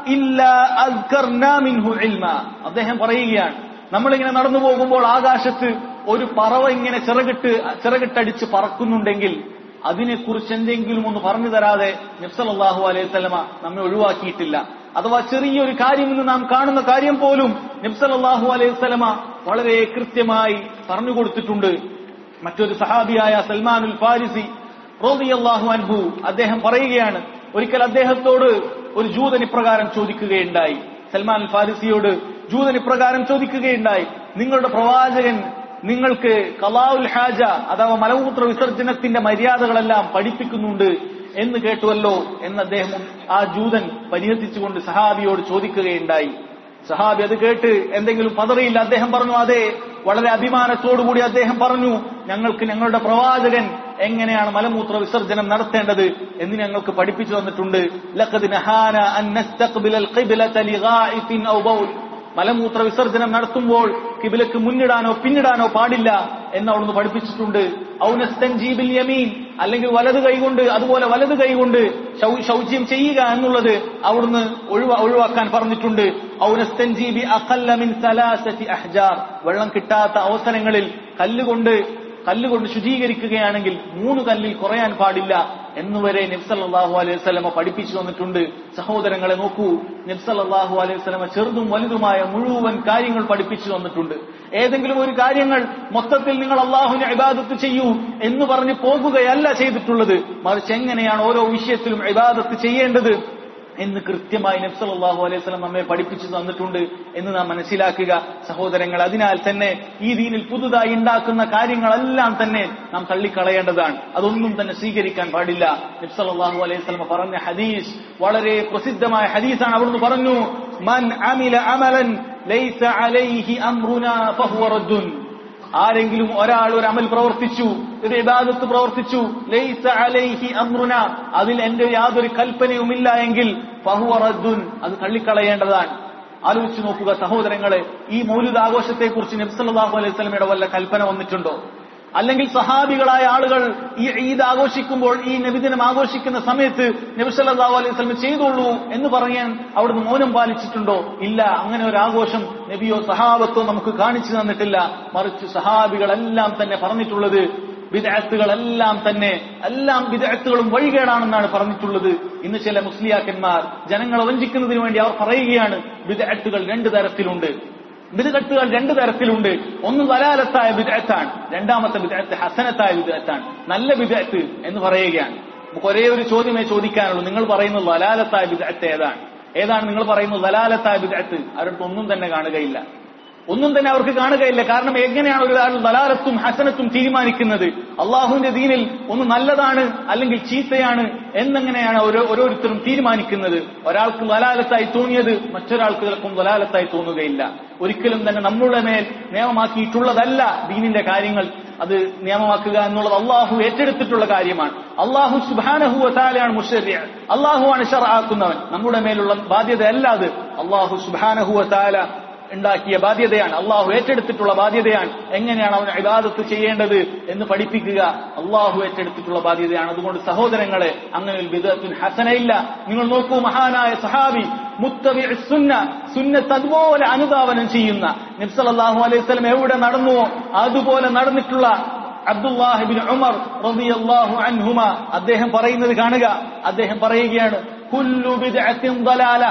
ഇല്ലാ അദ്കർനാ മിൻഹു ഇൽമ അദ്ദേഹം പറയുകയാണ് നമ്മളിങ്ങനെ നടന്നു പോകുമ്പോൾ ആകാശത്ത് ഒരു പറവ ഇങ്ങനെ ചിറകിട്ട് ചിറകിട്ടടിച്ച് പറക്കുന്നുണ്ടെങ്കിൽ അതിനെക്കുറിച്ച് എന്തെങ്കിലും ഒന്ന് പറഞ്ഞു തരാതെ നബ്സല്ലാഹു അലൈഹി സ്വലമ നമ്മെ ഒഴിവാക്കിയിട്ടില്ല അഥവാ ചെറിയൊരു കാര്യം എന്ന് നാം കാണുന്ന കാര്യം പോലും നബ്സല്ലാഹു അലൈഹി സ്വലമ വളരെ കൃത്യമായി പറഞ്ഞു കൊടുത്തിട്ടുണ്ട് മറ്റൊരു സഹാബിയായ സൽമാനുൽ ഫാരിസി റോദിയല്ലാഹു അൻഹു അദ്ദേഹം പറയുകയാണ് ഒരിക്കൽ അദ്ദേഹത്തോട് ഒരു ജൂതൻ ഇപ്രകാരം ചോദിക്കുകയുണ്ടായി സൽമാൻ അൽ ഫാരിസിയോട് ജൂതൻ ഇപ്രകാരം ചോദിക്കുകയുണ്ടായി നിങ്ങളുടെ പ്രവാചകൻ നിങ്ങൾക്ക് കലാഉൽ ഹാജ അഥവാ മലമൂത്ര വിസർജനത്തിന്റെ മര്യാദകളെല്ലാം പഠിപ്പിക്കുന്നുണ്ട് എന്ന് കേട്ടുവല്ലോ എന്ന് അദ്ദേഹം ആ ജൂതൻ പരിഹസിച്ചുകൊണ്ട് സഹാബിയോട് ചോദിക്കുകയുണ്ടായി സഹാബി അത് കേട്ട് എന്തെങ്കിലും പതറിയില്ല അദ്ദേഹം പറഞ്ഞു അതെ വളരെ അഭിമാനത്തോടുകൂടി അദ്ദേഹം പറഞ്ഞു ഞങ്ങൾക്ക് ഞങ്ങളുടെ പ്രവാചകൻ എങ്ങനെയാണ് മലമൂത്ര വിസർജനം നടത്തേണ്ടത് എന്ന് ഞങ്ങൾക്ക് പഠിപ്പിച്ചു തന്നിട്ടുണ്ട് ലഖദ് നഹാന അൻ നസ്തഖ്ബിലൽ ഖിബ്ലത ലിഗാഇഫിൻ ഔ ബൗൽ മലമൂത്ര വിസർജനം നടത്തുമ്പോൾ കിബിലക്ക് മുന്നിടാനോ പിന്നിടാനോ പാടില്ല എന്ന് അവിടുന്ന് പഠിപ്പിച്ചിട്ടുണ്ട് ഔനസ്തൻ ജീബിൽ യമീൻ അല്ലെങ്കിൽ വലത് കൈകൊണ്ട് അതുപോലെ വലത് കൈകൊണ്ട് ശൗ- ശൗച്യം ചെയ്യുക എന്നുള്ളത് അവിടുന്ന് ഒഴിവാ ഒഴിവാക്കാൻ പറഞ്ഞിട്ടുണ്ട് ഔനസ്തൻ ജീബി അഖല്ലമിൻ സലാസത്തി അഹ്ജാർ വെള്ളം കിട്ടാത്ത അവസരങ്ങളിൽ കല്ലുകൊണ്ട് കല്ലുകൊണ്ട് ശുചീകരിക്കുകയാണെങ്കിൽ മൂന്ന് കല്ലിൽ കുറയാൻ പാടില്ല എന്നുവരെ നബ്സല്ലാഹു അലൈഹി സ്വലമ പഠിപ്പിച്ചു തന്നിട്ടുണ്ട് സഹോദരങ്ങളെ നോക്കൂ നബ്സല്ലാഹു അലൈഹി സ്വലമ ചെറുതും വലുതുമായ മുഴുവൻ കാര്യങ്ങൾ പഠിപ്പിച്ചു തന്നിട്ടുണ്ട് ഏതെങ്കിലും ഒരു കാര്യങ്ങൾ മൊത്തത്തിൽ നിങ്ങൾ അള്ളാഹുവിനെ ഇബാദത്ത് ചെയ്യൂ എന്ന് പറഞ്ഞ് പോകുകയല്ല ചെയ്തിട്ടുള്ളത് മറിച്ച് എങ്ങനെയാണ് ഓരോ വിഷയത്തിലും ഇബാദത്ത് ചെയ്യേണ്ടത് എന്ന് കൃത്യമായി നബ്സല്ലാഹു അലൈഹി സ്വലം നമ്മെ പഠിപ്പിച്ചു തന്നിട്ടുണ്ട് എന്ന് നാം മനസ്സിലാക്കുക സഹോദരങ്ങൾ അതിനാൽ തന്നെ ഈ ദീനിൽ പുതുതായി ഉണ്ടാക്കുന്ന കാര്യങ്ങളെല്ലാം തന്നെ നാം തള്ളിക്കളയേണ്ടതാണ് അതൊന്നും തന്നെ സ്വീകരിക്കാൻ പാടില്ല നബ്സല്ലാഹു അലൈഹി സ്വലമ പറഞ്ഞ ഹദീസ് വളരെ പ്രസിദ്ധമായ ഹദീസാണ് അവിടുന്ന് പറഞ്ഞു മൻ അമില അമലൻ ലൈസ അലൈഹി അംറുനാ ഫഹുവ റദ്ദുൻ ആരെങ്കിലും ഒരാൾ ഒരു അമൽ പ്രവർത്തിച്ചു ഒരു ഇബാദത്ത് പ്രവർത്തിച്ചു ലൈസ അലൈഹി അമ്രുന അതിൽ എന്റെ യാതൊരു കൽപ്പനയുമില്ല എങ്കിൽ ഫഹുവ റദ്ദുൻ അത് തള്ളിക്കളയേണ്ടതാണ് ആലോചിച്ചു നോക്കുക സഹോദരങ്ങളെ ഈ മൗലിക ആഘോഷത്തെക്കുറിച്ച് നബ്സല്ലാഹു അലൈഹി സ്വലമയുടെ വല്ല കൽപ്പന വന്നിട്ടുണ്ടോ അല്ലെങ്കിൽ സഹാബികളായ ആളുകൾ ഈ ഈദ് ആഘോഷിക്കുമ്പോൾ ഈ നബിദിനം ആഘോഷിക്കുന്ന സമയത്ത് നബി സല്ലല്ലാഹു അലൈഹി വസല്ലം ചെയ്തോളൂ എന്ന് പറയാൻ അവിടുന്ന് മൗനം പാലിച്ചിട്ടുണ്ടോ ഇല്ല അങ്ങനെ ഒരു ആഘോഷം നബിയോ സഹാബത്തോ നമുക്ക് കാണിച്ചു തന്നിട്ടില്ല മറിച്ച് സഹാബികളെല്ലാം തന്നെ പറഞ്ഞിട്ടുള്ളത് വിദഗ്ധകളെല്ലാം തന്നെ എല്ലാം വിദഗ്ധകളും വഴികേടാണെന്നാണ് പറഞ്ഞിട്ടുള്ളത് ഇന്ന് ചില മുസ്ലിയാക്കന്മാർ ജനങ്ങളെ വഞ്ചിക്കുന്നതിന് വേണ്ടി അവർ പറയുകയാണ് വിദഗ്ധകൾ രണ്ട് തരത്തിലുണ്ട് ബിദഅത്തുകൾ രണ്ട് തരത്തിലുണ്ട് ഒന്ന് വലാലത്തായ ബിദഅത്താണ് രണ്ടാമത്തെ ബിദഅത്ത് ഹസനത്തായ ബിദഅത്താണ് നല്ല ബിദഅത്ത് എന്ന് പറയുകയാണ് നമുക്ക് ഒരേ ഒരു ചോദ്യമേ ചോദിക്കാനുള്ളൂ നിങ്ങൾ പറയുന്നത് വലാലത്തായ ബിദഅത്ത് ഏതാണ് ഏതാണ് നിങ്ങൾ പറയുന്നത് വലാലത്തായ ബിദഅത്ത് അവരുടെ ഒന്നും തന്നെ കാണുകയില്ല ഒന്നും തന്നെ അവർക്ക് കാണുകയില്ല കാരണം എങ്ങനെയാണ് ഒരു ദലാലത്തും ഹസനത്തും തീരുമാനിക്കുന്നത് അള്ളാഹുവിന്റെ ദീനിൽ ഒന്ന് നല്ലതാണ് അല്ലെങ്കിൽ ചീത്തയാണ് എന്നെങ്ങനെയാണ് ഓരോ ഓരോരുത്തരും തീരുമാനിക്കുന്നത് ഒരാൾക്ക് ദലാലത്തായി തോന്നിയത് മറ്റൊരാൾക്ക് ചിലപ്പം ദലാലത്തായി തോന്നുകയില്ല ഒരിക്കലും തന്നെ നമ്മുടെ മേൽ നിയമമാക്കിയിട്ടുള്ളതല്ല ദീനിന്റെ കാര്യങ്ങൾ അത് നിയമമാക്കുക എന്നുള്ളത് അള്ളാഹു ഏറ്റെടുത്തിട്ടുള്ള കാര്യമാണ് അള്ളാഹു സുബാനഹു താലയാണ് മുഷര്യ അള്ളാഹുവാണ് ഷറാക്കുന്നവൻ നമ്മുടെ മേലുള്ള ബാധ്യതയല്ല അത് അള്ളാഹു സുബാനഹു താല ഉണ്ടാക്കിയ ബാധ്യതയാണ് അള്ളാഹു ഏറ്റെടുത്തിട്ടുള്ള ബാധ്യതയാണ് എങ്ങനെയാണ് അവൻ ഇബാദത്ത് ചെയ്യേണ്ടത് എന്ന് പഠിപ്പിക്കുക അള്ളാഹു ഏറ്റെടുത്തിട്ടുള്ള ബാധ്യതയാണ് അതുകൊണ്ട് സഹോദരങ്ങളെ അങ്ങനെ ഒരു വിധത്തിൽ ഹസനയില്ല നിങ്ങൾ നോക്കൂ മഹാനായ സഹാബി മുത്തബി സുന്ന സുന്നത്ത് അതുപോലെ അനുധാവനം ചെയ്യുന്ന നിബ്സലാഹു അലൈഹി സ്വലം എവിടെ നടന്നുവോ അതുപോലെ നടന്നിട്ടുള്ള അബ്ദുല്ലാഹിബിൻ ഉമർ റളിയല്ലാഹു അൻഹുമ അദ്ദേഹം പറയുന്നത് കാണുക അദ്ദേഹം പറയുകയാണ് കുല്ലു ബിദ്അത്തിൻ ളലാല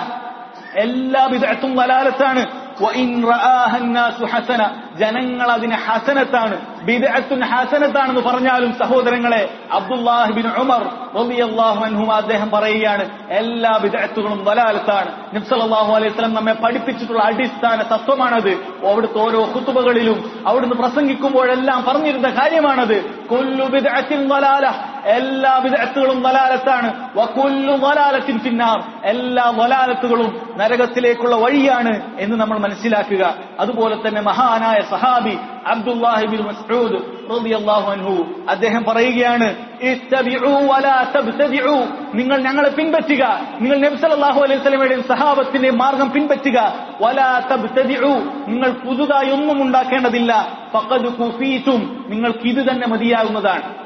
എല്ലാ ബിദ്അത്തും ളലാലത്താണ് വഇൻ റആഹ الناس ഹസന ജനങ്ങൾ അതിനെ ഹസനത്താണ് ബിദ്അത്തുൻ ഹസനത്താണെന്ന് പറഞ്ഞാലും സഹോദരങ്ങളെ അബ്ദുല്ലാഹിബിൻ ഉമർ റളിയല്ലാഹു അൻഹുമ അദ്ദേഹം പറയുകയാണ് എല്ലാ ബിദ്അത്തുകളും ളലാലത്താണ് നബി സല്ലല്ലാഹു അലൈഹി വസല്ലം നമ്മെ പഠിപ്പിച്ചിട്ടുള്ള അടിസ്ഥാന തത്വമാണത് അവിടുത്തെ ഓരോ ഖുതുബകളിലും അവിടുന്ന് പ്രസംഗിക്കുമ്പോഴെല്ലാം പറഞ്ഞിരുന്ന കാര്യമാണത് കൊല്ലു ബിദ്അത്തിൻ ളലാല എല്ലാ വിദഗ്ധകളും വലാലത്താണ് വക്കുല്ലു വലാലത്തിൻ പിന്നാർ എല്ലാ വലാലത്തുകളും നരകത്തിലേക്കുള്ള വഴിയാണ് എന്ന് നമ്മൾ മനസ്സിലാക്കുക അതുപോലെ തന്നെ മഹാനായ സഹാബി അബ്ദുല്ലാഹിബിൻ മസ്ഊദ് റളിയല്ലാഹു അൻഹു അദ്ദേഹം പറയുകയാണ് ഇസ്തബിഉ വലാ തബ്തദിഉ നിങ്ങൾ ഞങ്ങളെ പിൻപറ്റുക നിങ്ങൾ നബി സല്ലല്ലാഹു അലൈഹി വസല്ലമയുടെയും സഹാബത്തിന്റെ മാർഗം പിൻപറ്റുക വലാ തബ്തദിഉ നിങ്ങൾ പുതുതായി ഒന്നും ഉണ്ടാക്കേണ്ടതില്ല ഫഖദ് കുഫീതും നിങ്ങൾക്ക് ഇത് തന്നെ മതിയാകുന്നതാണ്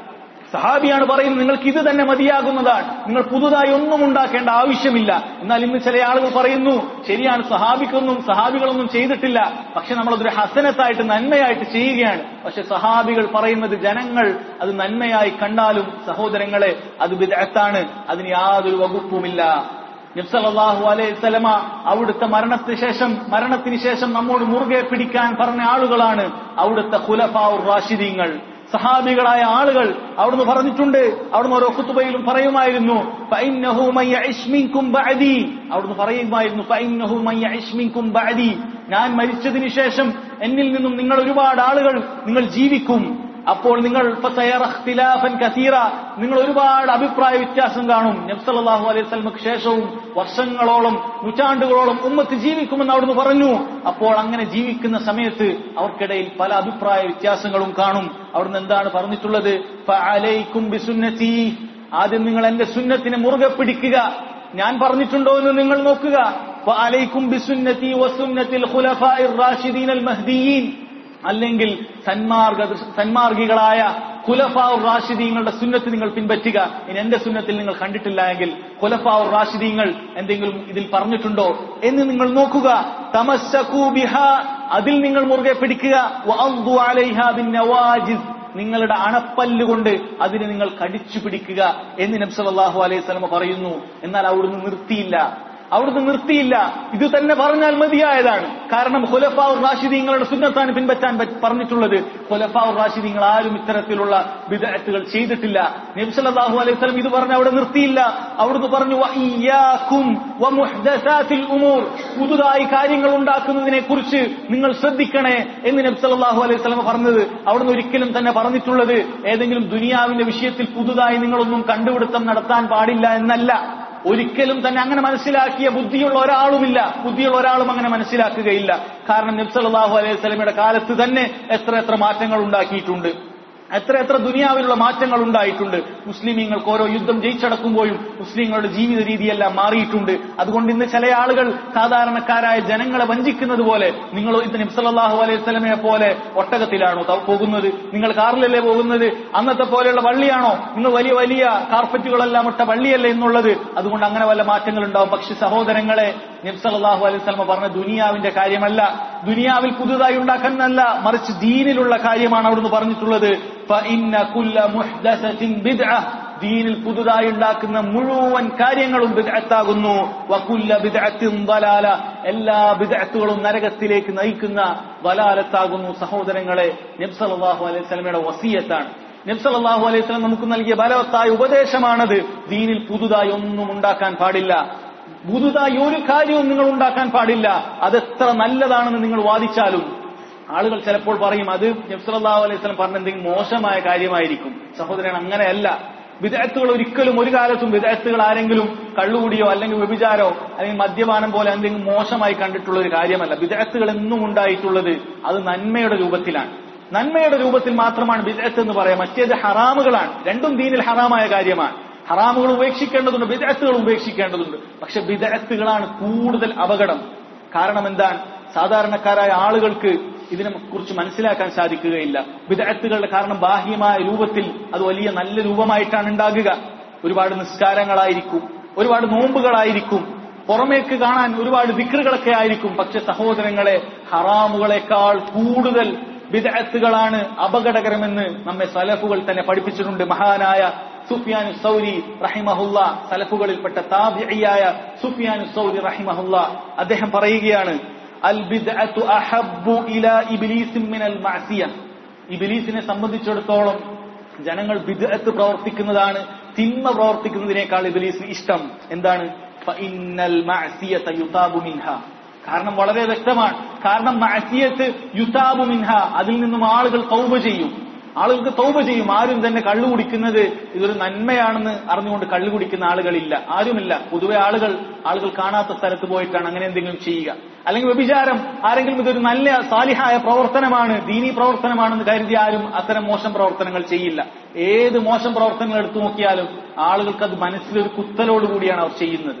സഹാബിയാണ് പറയുന്നത് നിങ്ങൾക്ക് ഇത് തന്നെ മതിയാകുന്നതാണ് നിങ്ങൾ പുതുതായി ഒന്നും ഉണ്ടാക്കേണ്ട ആവശ്യമില്ല എന്നാൽ ഇന്ന് ചില ആളുകൾ പറയുന്നു ശരിയാണ് സഹാബിക്കൊന്നും സഹാബികളൊന്നും ചെയ്തിട്ടില്ല പക്ഷെ നമ്മളതൊരു ഹസനത്തായിട്ട് നന്മയായിട്ട് ചെയ്യുകയാണ് പക്ഷെ സഹാബികൾ പറയുന്നത് ജനങ്ങൾ അത് നന്മയായി കണ്ടാലും സഹോദരങ്ങളെ അത് വിദഗ്ധാണ് അതിന് യാതൊരു വകുപ്പുമില്ല നബ്സലാഹു അലൈഹി സ്വലമ അവിടുത്തെ മരണത്തിന് ശേഷം മരണത്തിന് ശേഷം നമ്മോട് മുറുകെ പിടിക്കാൻ പറഞ്ഞ ആളുകളാണ് അവിടുത്തെ ഖുലഫാഉർ റാഷിദീങ്ങൾ സഹാബികളായ ആളുകൾ അവിടുന്ന് പറഞ്ഞിട്ടുണ്ട് അവിടുന്ന് ഓരോ കുത്തുബയിലും പറയുമായിരുന്നു ഫഇന്നഹു മൻ യഇശ് മിൻകും ബഅദി അവിടുന്ന് പറയുമായിരുന്നു ഫഇന്നഹു മൻ യഇശ് മിൻകും ബഅദി ഞാൻ മരിച്ചതിന് ശേഷം എന്നിൽ നിന്നും നിങ്ങൾ ഒരുപാട് ആളുകൾ നിങ്ങൾ ജീവിക്കും അപ്പോൾ നിങ്ങൾ ഫസയറ ഇഖ്തിലാഫൻ കസീറ നിങ്ങൾ ഒരുപാട് അഭിപ്രായ വ്യത്യാസം കാണും നബ്സല്ലാഹു അലൈഹി സ്വലമക്ക് ശേഷവും വർഷങ്ങളോളം നൂറ്റാണ്ടുകളോളം ഉമ്മത്ത് ജീവിക്കുമെന്ന് അവിടുന്ന് പറഞ്ഞു അപ്പോൾ അങ്ങനെ ജീവിക്കുന്ന സമയത്ത് അവർക്കിടയിൽ പല അഭിപ്രായ വ്യത്യാസങ്ങളും കാണും അവിടുന്ന് എന്താണ് പറഞ്ഞിട്ടുള്ളത് ഫഅലൈക്കും ബിസുന്നതി ആദ്യം നിങ്ങൾ എന്റെ സുന്നത്തിനെ മുറുകെ പിടിക്കുക ഞാൻ പറഞ്ഞിട്ടുണ്ടോ എന്ന് നിങ്ങൾ നോക്കുക ഫഅലൈക്കും ബിസുന്നതി വസുന്നത്തിൽ ഖുലഫാഇർ റാഷിദീൻ അൽ മഹ്ദിയീൻ അല്ലെങ്കിൽ സന്മാർഗ സന്മാർഗികളായ ഖുലഫാവുർ റാഷിദീങ്ങളുടെ സുന്നത്ത് നിങ്ങൾ പിൻപറ്റുക ഇനി എന്റെ സുന്നത്തിൽ നിങ്ങൾ കണ്ടിട്ടില്ല എങ്കിൽ ഖുലഫാവുർ റാഷിദീങ്ങൾ എന്തെങ്കിലും ഇതിൽ പറഞ്ഞിട്ടുണ്ടോ എന്ന് നിങ്ങൾ നോക്കുക തമസ്സകൂ ബിഹ അതിൽ നിങ്ങൾ മുറുകെ പിടിക്കുക വഅദ്ദു അലൈഹാ ബിന്നവാജിസ് നിങ്ങളുടെ അണപ്പല്ലുകൊണ്ട് അതിനെ നിങ്ങൾ കടിച്ചു പിടിക്കുക എന്ന് നബ്സല്ലാഹു അലൈഹി സ്വലമ പറയുന്നു എന്നാൽ അവിടുന്ന് നിർത്തിയില്ല അവിടുന്ന് നിർത്തിയില്ല ഇത് തന്നെ പറഞ്ഞാൽ മതിയായതാണ് കാരണം ഖുലഫാവുർ റാഷിദീങ്ങളുടെ സുന്നത്താണ് പിൻപറ്റാൻ പറ്റ- പറഞ്ഞിട്ടുള്ളത് ഖുലഫാവുർ റാഷിദീങ്ങൾ ആരും ഇത്തരത്തിലുള്ള വിദഗ്ധകൾ ചെയ്തിട്ടില്ല നബ്സല്ലാഹു അലൈഹി സ്വലം ഇത് പറഞ്ഞ് അവിടെ നിർത്തിയില്ല അവിടുന്ന് പറഞ്ഞു "വഇയ്യാക്കും വമുഹ്ദസാത്തിൽ ഉമൂർ പുതുതായി കാര്യങ്ങൾ ഉണ്ടാക്കുന്നതിനെ കുറിച്ച് നിങ്ങൾ ശ്രദ്ധിക്കണേ എന്ന് നബ്സല്ലാഹു അലൈഹി സ്വലം പറഞ്ഞത് അവിടുന്ന് ഒരിക്കലും തന്നെ പറഞ്ഞിട്ടുള്ളത് ഏതെങ്കിലും ദുനിയാവിന്റെ വിഷയത്തിൽ പുതുതായി നിങ്ങളൊന്നും കണ്ടുപിടുത്തം നടത്താൻ പാടില്ല എന്നല്ല ഒരിക്കലും തന്നെ അങ്ങനെ മനസ്സിലാക്കിയ ബുദ്ധിയുള്ള ഒരാളുമില്ല ബുദ്ധിയുള്ള ഒരാളും അങ്ങനെ മനസ്സിലാക്കുകയില്ല കാരണം നബ്സല്ലാഹു അലൈഹി സ്വലമയുടെ കാലത്ത് തന്നെ എത്ര എത്ര മാറ്റങ്ങൾ ഉണ്ടാക്കിയിട്ടുണ്ട് എത്ര എത്ര ദുനിയാവിലുള്ള മാറ്റങ്ങൾ ഉണ്ടായിട്ടുണ്ട് മുസ്ലിമീങ്ങൾക്ക് ഓരോ യുദ്ധം ജയിച്ചടക്കുമ്പോഴും മുസ്ലിങ്ങളുടെ ജീവിത രീതിയെല്ലാം മാറിയിട്ടുണ്ട് അതുകൊണ്ട് ഇന്ന് ചില ആളുകൾ സാധാരണക്കാരായ ജനങ്ങളെ വഞ്ചിക്കുന്നത് പോലെ നിങ്ങൾ ഇത് നബ്സല്ലാഹു അലൈഹി സ്വലമയെ പോലെ ഒട്ടകത്തിലാണോ ത- പോകുന്നത് നിങ്ങൾ കാറിലല്ലേ പോകുന്നത് അന്നത്തെ പോലെയുള്ള വള്ളിയാണോ നിങ്ങൾ വലിയ വലിയ കാർപ്പറ്റുകളെല്ലാം ഇട്ട വള്ളിയല്ലേ എന്നുള്ളത് അതുകൊണ്ട് അങ്ങനെ വല്ല മാറ്റങ്ങൾ ഉണ്ടാവും പക്ഷെ സഹോദരങ്ങളെ നബ്സല്ലാഹു അലൈഹി സ്വലമ പറഞ്ഞ ദുനിയാവിന്റെ കാര്യമല്ല ദുനിയാവിൽ പുതുതായി ഉണ്ടാക്കുന്നല്ല മറിച്ച് ദീനിലുള്ള കാര്യമാണ് അവിടുന്ന് പറഞ്ഞിട്ടുള്ളത് فإن كل محدثة بدعة ദീനിൽ പുതുതായി ഉണ്ടാക്കുന്ന മുഴുവൻ കാര്യങ്ങളും ബിദ്അത്താകുന്നു വകുല്ല ബിദ്അത്തിൻ ദലാല എല്ലാ ബിദ്അത്തുകളും നരകത്തിലേക്ക് നയിക്കുന്ന ദലാലത്താകുന്നു സഹോദരങ്ങളെ നബി സല്ലല്ലാഹു അലൈഹി വസല്ലമയുടെ വസിയത്താണ് നബി സല്ലല്ലാഹു അലൈഹി വസല്ലം നമുക്ക് നൽകിയ ബലവത്തായ ഉപദേശമാണത് ദീനിൽ പുതുതായി ഒന്നും ഉണ്ടാക്കാൻ പാടില്ല പുതുതായി ഒരു കാര്യവും നിങ്ങൾ ഉണ്ടാക്കാൻ പാടില്ല അതെത്ര നല്ലതാണെന്ന് നിങ്ങൾ വാദിച്ചാലും ആളുകൾ ചിലപ്പോൾ പറയും അത് നബ്സല്ലാഹു അലൈഹി സ്വലം പറഞ്ഞ എന്തെങ്കിലും മോശമായ കാര്യമായിരിക്കും സഹോദരൻ അങ്ങനെയല്ല വിദഗ്ധകൾ ഒരിക്കലും ഒരു കാലത്തും വിദഗ്ധകൾ ആരെങ്കിലും കള്ളുകൂടിയോ അല്ലെങ്കിൽ വ്യഭിചാരോ അല്ലെങ്കിൽ മദ്യപാനം പോലെ എന്തെങ്കിലും മോശമായി കണ്ടിട്ടുള്ള ഒരു കാര്യമല്ല വിദഗ്ധകൾ എന്നും ഉണ്ടായിട്ടുള്ളത് അത് നന്മയുടെ രൂപത്തിലാണ് നന്മയുടെ രൂപത്തിൽ മാത്രമാണ് ബിദഅത്ത് എന്ന് പറയാം മറ്റേത് ഹറാമുകളാണ് രണ്ടും ദീനിൽ ഹറാമായ കാര്യമാണ് ഹറാമുകൾ ഉപേക്ഷിക്കേണ്ടതുണ്ട് ബിദഅത്തുകൾ ഉപേക്ഷിക്കേണ്ടതുണ്ട് പക്ഷെ ബിദഅത്തുകളാണ് കൂടുതൽ അപകടം കാരണം എന്താണ് സാധാരണക്കാരായ ആളുകൾക്ക് ഇതിനെ കുറിച്ച് മനസ്സിലാക്കാൻ സാധിക്കുകയില്ല വിദഗ്ധകളുടെ കാരണം ബാഹ്യമായ രൂപത്തിൽ അത് വലിയ നല്ല രൂപമായിട്ടാണ് ഉണ്ടാകുക ഒരുപാട് നിസ്കാരങ്ങളായിരിക്കും ഒരുപാട് നോമ്പുകളായിരിക്കും പുറമേക്ക് കാണാൻ ഒരുപാട് വിക്രുകളൊക്കെ ആയിരിക്കും പക്ഷെ സഹോദരങ്ങളെ ഹറാമുകളെക്കാൾ കൂടുതൽ വിദഗ്ധകളാണ് അപകടകരമെന്ന് നമ്മെ സലഫുകൾ തന്നെ പഠിപ്പിച്ചിട്ടുണ്ട് മഹാനായ സുഫിയാനു സൗരി റഹിമഹുല്ല സലഫുകളിൽപ്പെട്ട താബിയായ സുഫിയാനു സൗരി റഹിമഹുല്ല അദ്ദേഹം പറയുകയാണ് അൽ ബിദ്അത്തു അഹബ്ബു ഇലാ ഇബ്ലീസ് മിനൽ മഅസിയ ഇബ്ലീസിനെ സംബന്ധിച്ചിടത്തോളം ജനങ്ങൾ ബിദ്അത്ത് പ്രവർത്തിക്കുന്നതാണ് തിന്മ പ്രവർത്തിക്കുന്നതിനേക്കാൾ ഇബ്ലീസിന് ഇഷ്ടം എന്താണ് ഫഇന്നൽ മഅസിയത യുതാബു മിൻഹ കാരണം വളരെ വ്യക്തമാണ് കാരണം മഅസിയത്ത് യുതാബു മിൻഹ അതിൽ നിന്നും ആളുകൾ തൗബ ചെയ്യും ആളുകൾക്ക് തൗബ ചെയ്യും ആരും തന്നെ കള്ളു കുടിക്കുന്നത് ഇതൊരു നന്മയാണെന്ന് അറിഞ്ഞുകൊണ്ട് കള്ളു കുടിക്കുന്ന ആളുകളില്ല ആരുമില്ല പൊതുവെ ആളുകൾ ആളുകൾ കാണാത്ത സ്ഥലത്ത് പോയിട്ടാണ് അങ്ങനെ എന്തെങ്കിലും ചെയ്യുക അല്ലെങ്കിൽ വ്യഭിചാരം ആരെങ്കിലും ഇതൊരു നല്ല സാലിഹായ പ്രവർത്തനമാണ് ദീനീ പ്രവർത്തനമാണെന്ന് കരുതി ആരും അത്തരം മോശം പ്രവർത്തനങ്ങൾ ചെയ്യില്ല ഏത് മോശം പ്രവർത്തനങ്ങൾ എടുത്തു നോക്കിയാലും ആളുകൾക്ക് അത് മനസ്സിലൊരു കുത്തലോടുകൂടിയാണ് അവർ ചെയ്യുന്നത്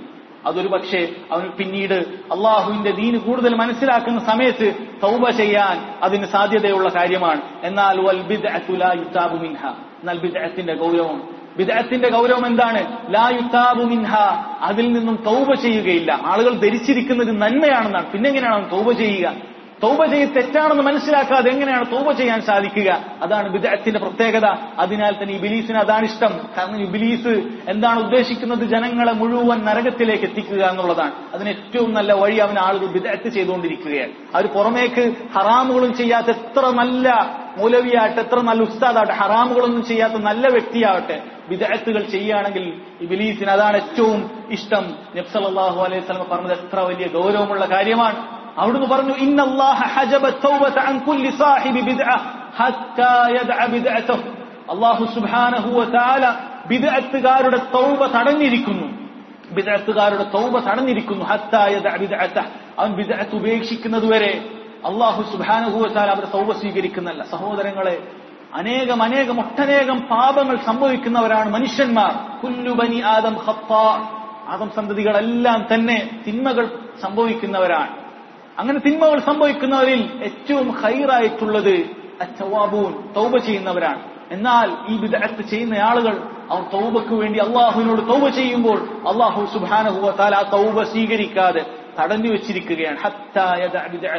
അതൊരു പക്ഷേ അവൻ പിന്നീട് അള്ളാഹുവിന്റെ ദീന് കൂടുതൽ മനസ്സിലാക്കുന്ന സമയത്ത് തൗബ ചെയ്യാൻ അതിന് സാധ്യതയുള്ള കാര്യമാണ് എന്നാൽ വൽ ബിദ്അത്തു ലാ യുതാബു മിൻഹ എന്നാൽ ബിദ്അത്തിന്റെ ഗൗരവം ബിദഅത്തിന്റെ ഗൗരവം എന്താണ് ലാ യുതാബു മിൻഹ അതിൽ നിന്നും തൗബ ചെയ്യുകയില്ല ആളുകൾ ധരിച്ചിരിക്കുന്നത് നന്മയാണെന്നാണ് പിന്നെ എങ്ങനെയാണ് അവൻ തൗബ ചെയ്യുക തൗബ ചെയ്ത് തെറ്റാണെന്ന് മനസ്സിലാക്കാതെ എങ്ങനെയാണ് തൗബ ചെയ്യാൻ സാധിക്കുക അതാണ് ബിദഅത്തിന്റെ പ്രത്യേകത അതിനാൽ തന്നെ ഇബിലീസിന് അതാണ് ഇഷ്ടം കാരണം ഇബിലീസ് എന്താണ് ഉദ്ദേശിക്കുന്നത് ജനങ്ങളെ മുഴുവൻ നരകത്തിലേക്ക് എത്തിക്കുക എന്നുള്ളതാണ് അതിന് ഏറ്റവും നല്ല വഴി അവൻ ആളുകൾ ബിദഅത്ത് ചെയ്തുകൊണ്ടിരിക്കുകയാണ് അവർ പുറമേക്ക് ഹറാമുകളും ചെയ്യാത്ത എത്ര നല്ല മൗലവിയാകട്ടെ എത്ര നല്ല ഉസ്താദാകട്ടെ ഹറാമുകളൊന്നും ചെയ്യാത്ത നല്ല വ്യക്തിയാകട്ടെ വിദഗ്ധകൾ ചെയ്യുകയാണെങ്കിൽ ഇബിലീസിന് അതാണ് ഏറ്റവും ഇഷ്ടം നബ്സല്ലാഹു അലൈഹി സ്വലമ പറഞ്ഞത് എത്ര വലിയ ഗൗരവമുള്ള കാര്യമാണ് അവിടുന്ന് പറഞ്ഞു ഇന്നല്ലാഹ ഹജബ തൗബത അൻ കുല്ലി സാഹിബി ബിദ്അ ഹത്താ യദ്അ ബിദ്അതഹു അല്ലാഹു സുബ്ഹാനഹു വ തആല ബിദ്അത്തുകാരുടെ തൗബ തടഞ്ഞിരിക്കുന്നു ബിദ്അത്തുകാരുടെ തൗബ തടഞ്ഞിരിക്കുന്നു ഹത്താ യദ്അ ബിദ്അതഹു അവൻ ബിദ്അത്ത് ഉപേക്ഷിക്കുന്നതുവരെ അള്ളാഹു സുബ്ഹാനഹു വ തആല അവരുടെ തൗബ സ്വീകരിക്കുന്നല്ല സഹോദരങ്ങളെ അനേകം അനേകം ഒട്ടനേകം പാപങ്ങൾ സംഭവിക്കുന്നവരാണ് മനുഷ്യന്മാർ കുല്ലു ബനി ആദം ഖത്താ ആദം സന്തതികളെല്ലാം തന്നെ തിന്മകൾ സംഭവിക്കുന്നവരാണ് അങ്ങനെ തിന്മകൾ സംഭവിക്കുന്നവരിൽ ഏറ്റവും ഹൈറായിട്ടുള്ളത് അച്ചവാബൂൻ തൗബ ചെയ്യുന്നവരാണ് എന്നാൽ ഈ വിദഗ്ധ ചെയ്യുന്ന ആളുകൾ അവർ തൗബക്ക് വേണ്ടി അള്ളാഹുവിനോട് തൗബ ചെയ്യുമ്പോൾ അള്ളാഹു സുബാനഹുവ താല ആ തൗബ സ്വീകരിക്കാതെ തടഞ്ഞു വെച്ചിരിക്കുകയാണ് ഹത്തായ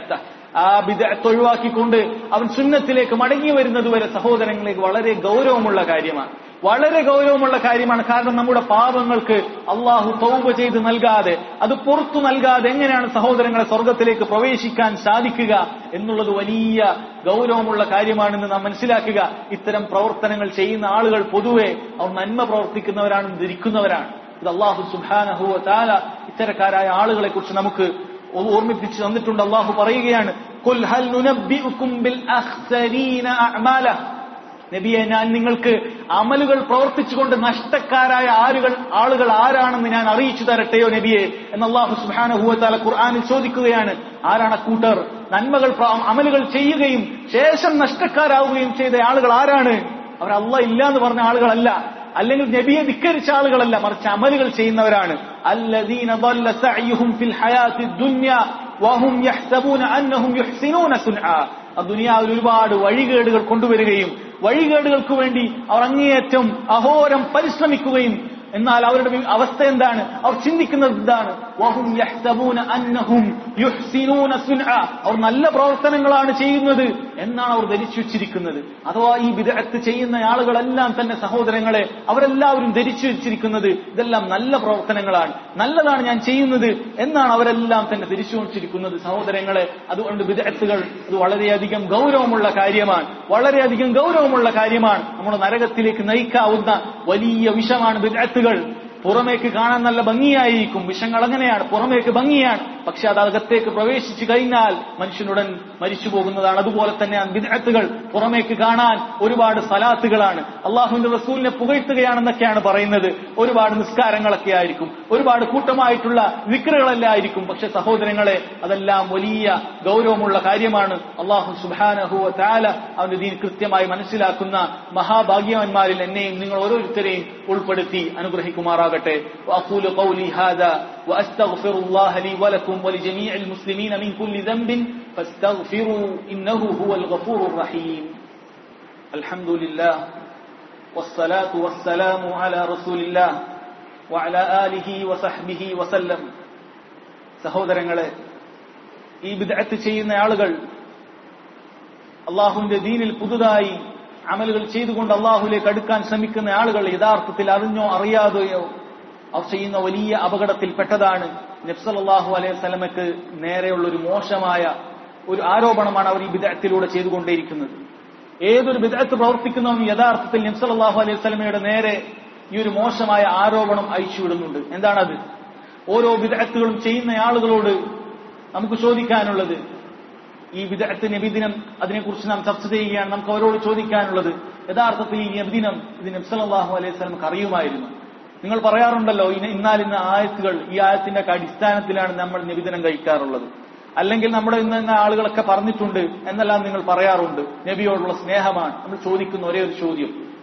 ആ ബിദഅത്ത് ഒഴിവാക്കിക്കൊണ്ട് അവൻ സുന്നത്തിലേക്ക് മടങ്ങി വരുന്നത് വരെ സഹോദരങ്ങളിലേക്ക് വളരെ ഗൗരവമുള്ള കാര്യമാണ് വളരെ ഗൗരവമുള്ള കാര്യമാണ് കാരണം നമ്മുടെ പാപങ്ങൾക്ക് അള്ളാഹു തൗബ ചെയ്ത് നൽകാതെ അത് പുറത്തു നൽകാതെ എങ്ങനെയാണ് സഹോദരങ്ങളെ സ്വർഗത്തിലേക്ക് പ്രവേശിക്കാൻ സാധിക്കുക എന്നുള്ളത് വലിയ ഗൗരവമുള്ള കാര്യമാണെന്ന് നാം മനസ്സിലാക്കുക ഇത്തരം പ്രവർത്തനങ്ങൾ ചെയ്യുന്ന ആളുകൾ പൊതുവെ അവർ നന്മ പ്രവർത്തിക്കുന്നവരാണെന്ന് ധരിക്കുന്നവരാണ് ഇത് അള്ളാഹു സുബാനഹുവ താല ഇത്തരക്കാരായ ആളുകളെ കുറിച്ച് നമുക്ക് ഓർമ്മിപ്പിച്ച് തന്നിട്ടുണ്ട് അള്ളാഹു പറയുകയാണ് "ഖുൽ ഹൽ നുനബ്ബിഉകും ബിൽ അഖ്സരീന അഅ്മാല നബിയെ ഞാൻ നിങ്ങൾക്ക് അമലുകൾ പ്രവർത്തിച്ചുകൊണ്ട് നഷ്ടക്കാരായ ആരുകൾ ആളുകൾ ആരാണെന്ന് ഞാൻ അറിയിച്ചു തരട്ടെയോ നബിയെ എന്ന് അള്ളാഹു സുബാനഹുവത്താല ഖുർആാനിൽ ചോദിക്കുകയാണ് ആരാണ് കൂട്ടർ നന്മകൾ പ്ര- അമലുകൾ ചെയ്യുകയും ശേഷം നഷ്ടക്കാരാവുകയും ചെയ്ത ആളുകൾ ആരാണ് അവർ അല്ല ഇല്ല എന്ന് പറഞ്ഞ ആളുകളല്ല അല്ലെങ്കിൽ നബിയെ ധിക്കരിച്ച ആളുകളല്ല മറിച്ച് അമലുകൾ ചെയ്യുന്നവരാണ് الذين ضل سعيهم في الحياة الدنيا وهم يحسبون أنهم يحسنون صنعا ദുനിയാവിൽ ഒരുപാട് വഴികേടുകൾ കൊണ്ടുവരികയും വഴികേടുകൾക്ക് വേണ്ടി അവർ അങ്ങേയറ്റം അഹോരം പരിശ്രമിക്കുകയും എന്നാൽ അവരുടെ വി- അവസ്ഥ എന്താണ് അവർ ചിന്തിക്കുന്നത് എന്താണ് വഹും യഹ്സബൂന അന്നഹും യുഹ്സിനൂന സുൻആ. അവർ നല്ല പ്രവർത്തനങ്ങളാണ് ചെയ്യുന്നത് എന്നാണ് അവർ ധരിച്ചു വെച്ചിരിക്കുന്നത് അഥവാ ഈ വിദഗ്ധ ചെയ്യുന്ന ആളുകളെല്ലാം തന്നെ സഹോദരങ്ങളെ അവരെല്ലാവരും ധരിച്ചു വെച്ചിരിക്കുന്നത് ഇതെല്ലാം നല്ല പ്രവർത്തനങ്ങളാണ് നല്ലതാണ് ഞാൻ ചെയ്യുന്നത് എന്നാണ് അവരെല്ലാം തന്നെ ധരിച്ചു വെച്ചിരിക്കുന്നത് സഹോദരങ്ങളെ അതുകൊണ്ട് വിദഗ്ധകൾ അത് വളരെയധികം ഗൗരവമുള്ള കാര്യമാണ് വളരെയധികം ഗൗരവമുള്ള കാര്യമാണ് നമ്മുടെ നരകത്തിലേക്ക് നയിക്കാവുന്ന വലിയ വിഷമാണ് വിദഗ്ധകൾ പുറമേക്ക് കാണാൻ നല്ല ഭംഗിയായിരിക്കും വിഷങ്ങൾ അങ്ങനെയാണ് പുറമേക്ക് ഭംഗിയാണ് പക്ഷെ അത് അകത്തേക്ക് പ്രവേശിച്ചു കഴിഞ്ഞാൽ മനുഷ്യനുടൻ മരിച്ചു പോകുന്നതാണ് അതുപോലെ തന്നെയാണ് വിദഗ്ധകൾ പുറമേക്ക് കാണാൻ ഒരുപാട് സലാത്തുകളാണ് അള്ളാഹുവിന്റെ റസൂലിനെ പുകഴ്ത്തുകയാണെന്നൊക്കെയാണ് പറയുന്നത് ഒരുപാട് നിസ്കാരങ്ങളൊക്കെ ആയിരിക്കും ഒരുപാട് കൂട്ടമായിട്ടുള്ള വിക്രകളെല്ലാം ആയിരിക്കും പക്ഷെ സഹോദരങ്ങളെ അതെല്ലാം വലിയ ഗൗരവമുള്ള കാര്യമാണ് അള്ളാഹു സുബാനഹു താല അവന്റെ ദീൻ കൃത്യമായി മനസ്സിലാക്കുന്ന മഹാഭാഗ്യവന്മാരിൽ എന്നെയും നിങ്ങൾ ഓരോരുത്തരെയും ഉൾപ്പെടുത്തി അനുഗ്രഹിക്കുമാറാകട്ടെ وأقول قولي هذا وأستغفر الله لي ولكم ولجميع المسلمين من كل ذنب فاستغفروا إنه هو الغفور الرحيم الحمد لله والصلاة والسلام على رسول الله وعلى آله وصحبه وسلم സഹോദരങ്ങളെ ഈ ബിദ്അത്ത് ചെയ്യുന്ന ആളുകൾ അള്ളാഹുവിന്റെ ദീനിൽ പുതുതായി അമലുകൾ ചെയ്തുകൊണ്ട് അള്ളാഹുലേക്ക് അടുക്കാൻ ശ്രമിക്കുന്ന ആളുകൾ യഥാർത്ഥത്തിൽ അറിഞ്ഞോ അറിയാതെയോ അവർ ചെയ്യുന്ന വലിയ അപകടത്തിൽപ്പെട്ടതാണ് നബ്സല്ലാഹു അലൈഹി സ്വലമക്ക് നേരെയുള്ള ഒരു മോശമായ ഒരു ആരോപണമാണ് അവർ ഈ ബിദഅത്തിലൂടെ ചെയ്തുകൊണ്ടേയിരിക്കുന്നത് ഏതൊരു ബിദഅത്ത് പ്രവർത്തിക്കുന്നവനും യഥാർത്ഥത്തിൽ നബ്സല്ലാഹു അലൈഹി സ്വലമയുടെ നേരെ ഈ ഒരു മോശമായ ആരോപണം അയച്ചുവിടുന്നുണ്ട് എന്താണത് ഓരോ ബിദഅത്തുകളും ചെയ്യുന്ന ആളുകളോട് നമുക്ക് ചോദിക്കാനുള്ളത് ഈ വിദഗ്ധ നബിദിനം അതിനെക്കുറിച്ച് നാം ചർച്ച ചെയ്യുകയാണ് നമുക്ക് അവരോട് ചോദിക്കാനുള്ളത് യഥാർത്ഥത്തിൽ ഈ നബിദിനം ഇത് നബ്സലാഹു അലൈഹി സ്വലമക്ക് അറിയുമായിരുന്നു നിങ്ങൾ പറയാറുണ്ടല്ലോ ഇന്ന ഇന്നാൽ ഇന്ന ആയത്തുകൾ ഈ ആയത്തിന്റെ ഒക്കെ അടിസ്ഥാനത്തിലാണ് നമ്മൾ നബിദിനം കഴിക്കാറുള്ളത് അല്ലെങ്കിൽ നമ്മുടെ ഇന്ന് ഇന്ന ആളുകളൊക്കെ പറഞ്ഞിട്ടുണ്ട് എന്നെല്ലാം നിങ്ങൾ പറയാറുണ്ട് നബിയോടുള്ള സ്നേഹമാണ് നമ്മൾ ചോദിക്കുന്ന ഒരേ ഒരു ചോദ്യം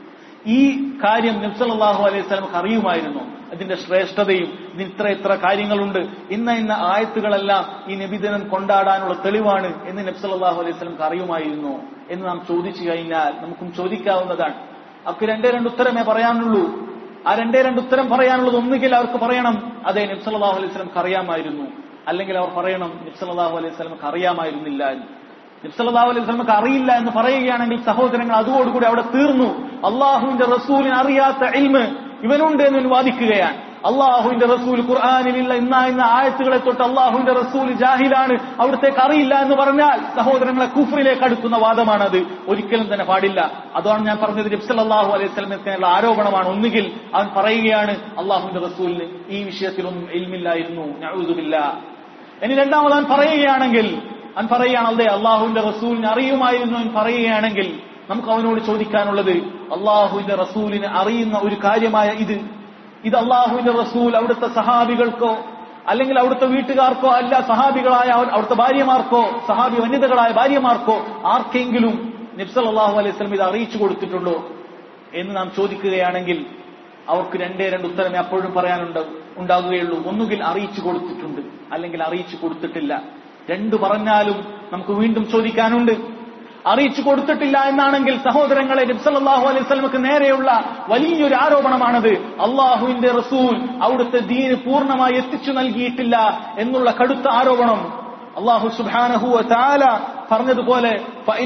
ഈ കാര്യം നബ്സല്ലാഹു അലൈഹി സ്വലമക്ക് അറിയുമായിരുന്നു അതിന്റെ ശ്രേഷ്ഠതയും ഇതിന് ഇത്ര ഇത്ര കാര്യങ്ങളുണ്ട് ഇന്ന ഇന്ന ആയത്തുകളെല്ലാം ഈ നബിദിനം കൊണ്ടാടാനുള്ള തെളിവാണ് എന്ന് നബ്സല്ലാഹു അലൈഹി സ്വലമക്ക് അറിയുമായിരുന്നു എന്ന് നാം ചോദിച്ചു കഴിഞ്ഞാൽ നമുക്കും ചോദിക്കാവുന്നതാണ് അവർക്ക് രണ്ടേ രണ്ട് ഉത്തരമേ പറയാനുള്ളൂ ആ രണ്ടേ രണ്ട് ഉത്തരം പറയാനുള്ളത് ഒന്നുകിൽ അവർക്ക് പറയണം അതെ നബ്സല്ലാഹു അലൈഹി സ്വലമക്ക് അറിയാമായിരുന്നു അല്ലെങ്കിൽ അവർ പറയണം നബ്സല്ലാഹു അലൈഹി സ്വലമക്ക് അറിയാമായിരുന്നില്ല എന്ന് നബ്സല്ലാഹു അലൈഹി സ്വലമക്ക് അറിയില്ല എന്ന് പറയുകയാണെങ്കിൽ സഹോദരങ്ങൾ അതോടുകൂടി അവിടെ തീർന്നു അള്ളാഹുവിന്റെ റസൂലിന് അറിയാത്ത ഇൽമ് ഇവനുണ്ട് എന്ന് വാദിക്കുകയാണ് അള്ളാഹുവിന്റെ റസൂൽ ഖുർആാനിലില്ല ഇന്ന ഇന്ന ആയത്തുകളെ തൊട്ട് അള്ളാഹുവിന്റെ റസൂൽ ജാഹിലാണ് അവിടത്തേക്ക് അറിയില്ല എന്ന് പറഞ്ഞാൽ സഹോദരങ്ങളെ കുഫറിലേക്ക് അടുക്കുന്ന വാദമാണത് ഒരിക്കലും തന്നെ പാടില്ല അതാണ് ഞാൻ പറഞ്ഞത് നബ്സല്ലാഹു അലൈഹി സ്വലമത്തിനുള്ള ആരോപണമാണ് ഒന്നുകിൽ അവൻ പറയുകയാണ് അള്ളാഹുവിന്റെ റസൂലിന് ഈ വിഷയത്തിലൊന്നും എൽമില്ലായിരുന്നു ഞാഴുതുമില്ല ഇനി രണ്ടാമത് അവൻ പറയുകയാണെങ്കിൽ അവൻ പറയുകയാണ് അതെ അള്ളാഹുവിന്റെ റസൂലിന് അറിയുമായിരുന്നു എന്ന് പറയുകയാണെങ്കിൽ നമുക്ക് അവനോട് ചോദിക്കാനുള്ളത് അള്ളാഹുവിന്റെ റസൂലിന് അറിയുന്ന ഒരു കാര്യമായ ഇത് ഇത് അള്ളാഹുവിന്റെ റസൂൽ അവിടുത്തെ സഹാബികൾക്കോ അല്ലെങ്കിൽ അവിടുത്തെ വീട്ടുകാർക്കോ അല്ല സഹാബികളായ അവിടുത്തെ ഭാര്യമാർക്കോ സഹാബി വനിതകളായ ഭാര്യമാർക്കോ ആർക്കെങ്കിലും നിബ്സൽ അള്ളാഹു അലൈഹി സ്വലം ഇത് അറിയിച്ചു കൊടുത്തിട്ടുണ്ടോ എന്ന് നാം ചോദിക്കുകയാണെങ്കിൽ അവർക്ക് രണ്ടേ രണ്ട് ഉത്തരമേ അപ്പോഴും പറയാനുണ്ട് ഉണ്ടാകുകയുള്ളൂ ഒന്നുകിൽ അറിയിച്ചു കൊടുത്തിട്ടുണ്ട് അല്ലെങ്കിൽ അറിയിച്ചു കൊടുത്തിട്ടില്ല രണ്ടു പറഞ്ഞാലും നമുക്ക് വീണ്ടും ചോദിക്കാനുണ്ട് അറിയിച്ചു കൊടുത്തിട്ടില്ല എന്നാണെങ്കിൽ സഹോദരങ്ങളെ നബ്സല്ലാഹു അലൈഹി സ്വലമക്ക് നേരെയുള്ള വലിയൊരു ആരോപണമാണത് അള്ളാഹുവിന്റെ റസൂൽ അവിടുത്തെ ദീന് പൂർണ്ണമായി എത്തിച്ചു നൽകിയിട്ടില്ല എന്നുള്ള കടുത്ത ആരോപണം അള്ളാഹു സുബാനഹുവ താല പറഞ്ഞതുപോലെ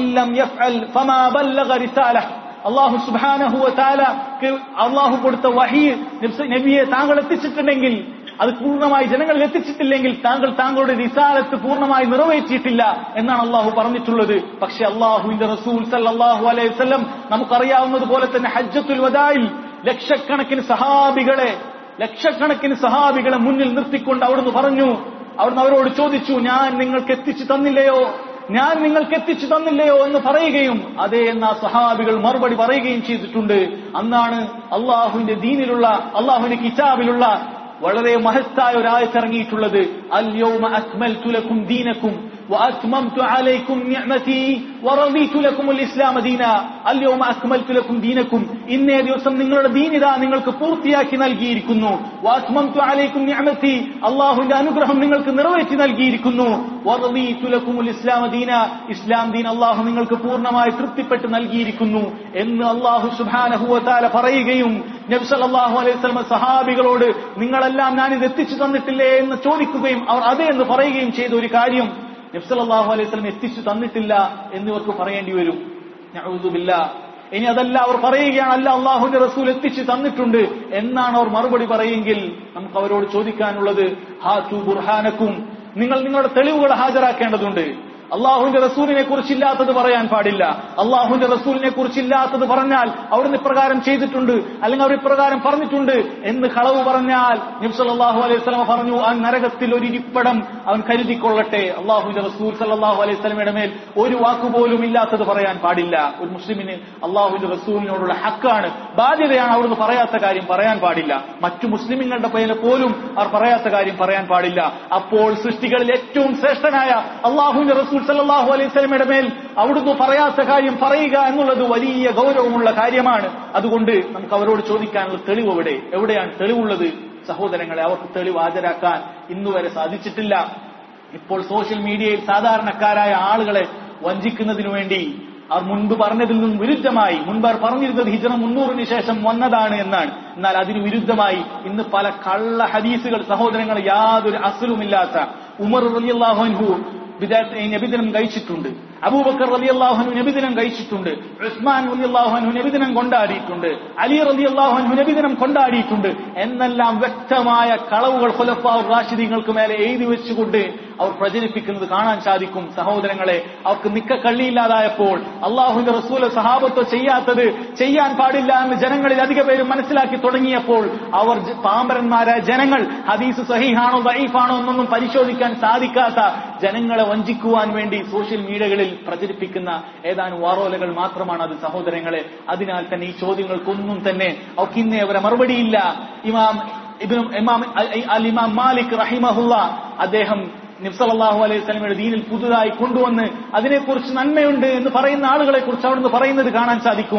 അള്ളാഹു സുബാനഹുവ താല അള്ളാഹു കൊടുത്ത വഹി നബിയെ താങ്കൾ എത്തിച്ചിട്ടുണ്ടെങ്കിൽ അത് പൂർണ്ണമായി ജനങ്ങളിൽ എത്തിച്ചിട്ടില്ലെങ്കിൽ താങ്കൾ താങ്കളുടെ റിസാലത്ത് പൂർണ്ണമായി നിറവേറ്റിയിട്ടില്ല എന്നാണ് അള്ളാഹു പറഞ്ഞിട്ടുള്ളത് പക്ഷെ അള്ളാഹുവിന്റെ റസൂൽ സല്ലാഹു അലൈഹി വസല്ലം നമുക്കറിയാവുന്നതുപോലെ തന്നെ ഹജ്ജത്തുൽ വദായിൽ ലക്ഷക്കണക്കിന് സഹാബികളെ ലക്ഷക്കണക്കിന് സഹാബികളെ മുന്നിൽ നിർത്തിക്കൊണ്ട് അവിടുന്ന് പറഞ്ഞു അവിടുന്ന് അവരോട് ചോദിച്ചു ഞാൻ നിങ്ങൾക്ക് എത്തിച്ചു തന്നില്ലയോ ഞാൻ നിങ്ങൾക്ക് എത്തിച്ചു തന്നില്ലയോ എന്ന് പറയുകയും അതേ എന്ന സഹാബികൾ മറുപടി പറയുകയും ചെയ്തിട്ടുണ്ട് അന്നാണ് അള്ളാഹുവിന്റെ ദീനിലുള്ള അള്ളാഹുവിന്റെ കിതാബിലുള്ള വളരെ മഹത്തായ ഒരായത്തിറങ്ങിയിട്ടുള്ളത് അല്യോമ അക്മൽ തുലക്കും ദീനക്കും وأتممت عليكم نعمتي ورضيت لكم الإسلام دينا اليوم أكملت لكم دينكم ഇന്നേ ദിവസം നിങ്ങളുടെ ദീനിതാ നിങ്ങൾക്ക് പൂർത്തിയാക്കി നൽകിയിരിക്കുന്നു വാത്മംതു അലൈക്കും നിഅമതി അള്ളാഹുവിന്റെ അനുഗ്രഹം നിങ്ങൾക്ക് നിറവേറ്റി നൽകിയിരിക്കുന്നു വറദീതു ലക്കുമുൽ ഇസ്ലാമ ദീന ഇസ്ലാം ദീൻ അള്ളാഹു നിങ്ങൾക്ക് പൂർണ്ണമായി തൃപ്തിപ്പെട്ട് നൽകിയിരിക്കുന്നു എന്ന് അള്ളാഹു സുബ്ഹാനഹു വതആല പറയുകയും നബി സല്ലല്ലാഹു അലൈഹി വസല്ലം സഹാബികളോട് നിങ്ങളെല്ലാം ഞാൻ ഇത് എത്തിച്ചു തന്നിട്ടില്ലേ എന്ന് ചോദിക്കുകയും അവർ അതെ എന്ന് പറയുകയും ചെയ്ത ഒരു കാര്യം നബ്സല്ലാഹു അലൈഹി സ്വലം എത്തിച്ചു തന്നിട്ടില്ല എന്നിവർക്ക് പറയേണ്ടി വരും ഞഴുതുമില്ല ഇനി അതല്ല അവർ പറയുകയാണ് അല്ല അള്ളാഹുവിന്റെ റസൂൽ എത്തിച്ചു തന്നിട്ടുണ്ട് എന്നാണ് അവർ മറുപടി പറയുമെങ്കിൽ നമുക്ക് അവരോട് ചോദിക്കാനുള്ളത് ഹാതു ബുർഹാനക്കും നിങ്ങൾ നിങ്ങളുടെ തെളിവുകൾ ഹാജരാക്കേണ്ടതുണ്ട് അള്ളാഹുവിന്റെ റസൂലിനെ കുറിച്ചില്ലാത്തത് പറയാൻ പാടില്ല അള്ളാഹുവിന്റെ റസൂലിനെ കുറിച്ചില്ലാത്തത് പറഞ്ഞാൽ അവിടുന്ന് ഇപ്രകാരം ചെയ്തിട്ടുണ്ട് അല്ലെങ്കിൽ അവർ ഇപ്രകാരം പറഞ്ഞിട്ടുണ്ട് എന്ന് കളവ് പറഞ്ഞാൽ നിബ്സല്ലാഹു അലൈഹി സ്വലമ പറഞ്ഞു ആ നരകത്തിൽ ഒരു ഇരിപ്പടം അവൻ കരുതിക്കൊള്ളട്ടെ അള്ളാഹുവിന്റെ റസൂൽ സല്ലാഹു അലൈഹി സ്വലമയുടെ മേൽ ഒരു വാക്കുപോലും ഇല്ലാത്തത് പറയാൻ പാടില്ല ഒരു മുസ്ലിമിന് അള്ളാഹുവിന്റെ റസൂലിനോടുള്ള ഹക്കാണ് ബാധ്യതയാണ് അവിടുന്ന് പറയാത്ത കാര്യം പറയാൻ പാടില്ല മറ്റു മുസ്ലിമുകളുടെ പേരിൽ പോലും അവർ പറയാത്ത കാര്യം പറയാൻ പാടില്ല അപ്പോൾ സൃഷ്ടികളിൽ ഏറ്റവും ശ്രേഷ്ഠനായ അള്ളാഹുവിന്റെ റസൂൽ സല്ലാഹു അലൈഹി സ്വലമയുടെ മേൽ അവിടുന്ന് പറയാത്ത കാര്യം പറയുക എന്നുള്ളത് വലിയ ഗൗരവമുള്ള കാര്യമാണ് അതുകൊണ്ട് നമുക്ക് അവരോട് ചോദിക്കാനുള്ള തെളിവ് എവിടെ എവിടെയാണ് തെളിവുള്ളത് സഹോദരങ്ങളെ അവർക്ക് തെളിവ് ഹാജരാക്കാൻ ഇന്നുവരെ സാധിച്ചിട്ടില്ല ഇപ്പോൾ സോഷ്യൽ മീഡിയയിൽ സാധാരണക്കാരായ ആളുകളെ വഞ്ചിക്കുന്നതിനു വേണ്ടി അവർ മുൻപ് പറഞ്ഞതിൽ നിന്നും വിരുദ്ധമായി മുൻപ് അവർ പറഞ്ഞിരുന്നത് ഹിജറ മുന്നൂറിന് ശേഷം വന്നതാണ് എന്നാണ് എന്നാൽ അതിന് വിരുദ്ധമായി ഇന്ന് പല കള്ള ഹദീസുകൾ സഹോദരങ്ങൾ യാതൊരു അസുലുമില്ലാത്ത ഉമർ റലിയല്ലാഹു നബിദിനം കഴിച്ചിട്ടുണ്ട് അബൂബക്കർ റലി അള്ളാഹുനു നബിദിനം കഴിച്ചിട്ടുണ്ട് ഉസ്മാൻ റലി അള്ളാഹുനു നബിദിനം കൊണ്ടാടിയിട്ടുണ്ട് അലി റലി അള്ളാഹുനു നബിദിനം കൊണ്ടാടിയിട്ടുണ്ട് എന്നെല്ലാം വ്യക്തമായ കളവുകൾ ഖുലഫാവ് റാഷിദീങ്ങൾക്ക് മേലെ എഴുതി വെച്ചുകൊണ്ട് അവർ പ്രചരിപ്പിക്കുന്നത് കാണാൻ സാധിക്കും സഹോദരങ്ങളെ അവർക്ക് നിക്ക കള്ളിയില്ലാതായപ്പോൾ അള്ളാഹുവിന്റെ റസൂല സഹാബത്തോ ചെയ്യാത്തത് ചെയ്യാൻ പാടില്ല എന്ന് ജനങ്ങളിൽ അധിക പേരും മനസ്സിലാക്കി തുടങ്ങിയപ്പോൾ അവർ പാമ്പരന്മാരായ ജനങ്ങൾ ഹദീസ് സഹീഹാണോ ദൈഫാണോ എന്നൊന്നും പരിശോധിക്കാൻ സാധിക്കാത്ത ജനങ്ങളെ വഞ്ചിക്കുവാൻ വേണ്ടി സോഷ്യൽ മീഡിയകളിൽ പ്രചരിപ്പിക്കുന്ന ഏതാനും വാറോലകൾ മാത്രമാണ് അത് സഹോദരങ്ങളെ അതിനാൽ തന്നെ ഈ ചോദ്യങ്ങൾക്കൊന്നും തന്നെ അവർക്ക് ഇന്നേ അവരെ മറുപടിയില്ല ഇമാം ഇബ്നു ഇമാം അൽ ഇമാം മാലിക് റഹിമഹുല്ല അദ്ദേഹം നിബ്സലാഹു അലൈഹി സ്വലമയുടെ ദീനിൽ പുതുതായി കൊണ്ടുവന്ന് അതിനെക്കുറിച്ച് നന്മയുണ്ട് എന്ന് പറയുന്ന ആളുകളെ കുറിച്ച് അവിടുന്ന് പറയുന്നത് കാണാൻ സാധിക്കും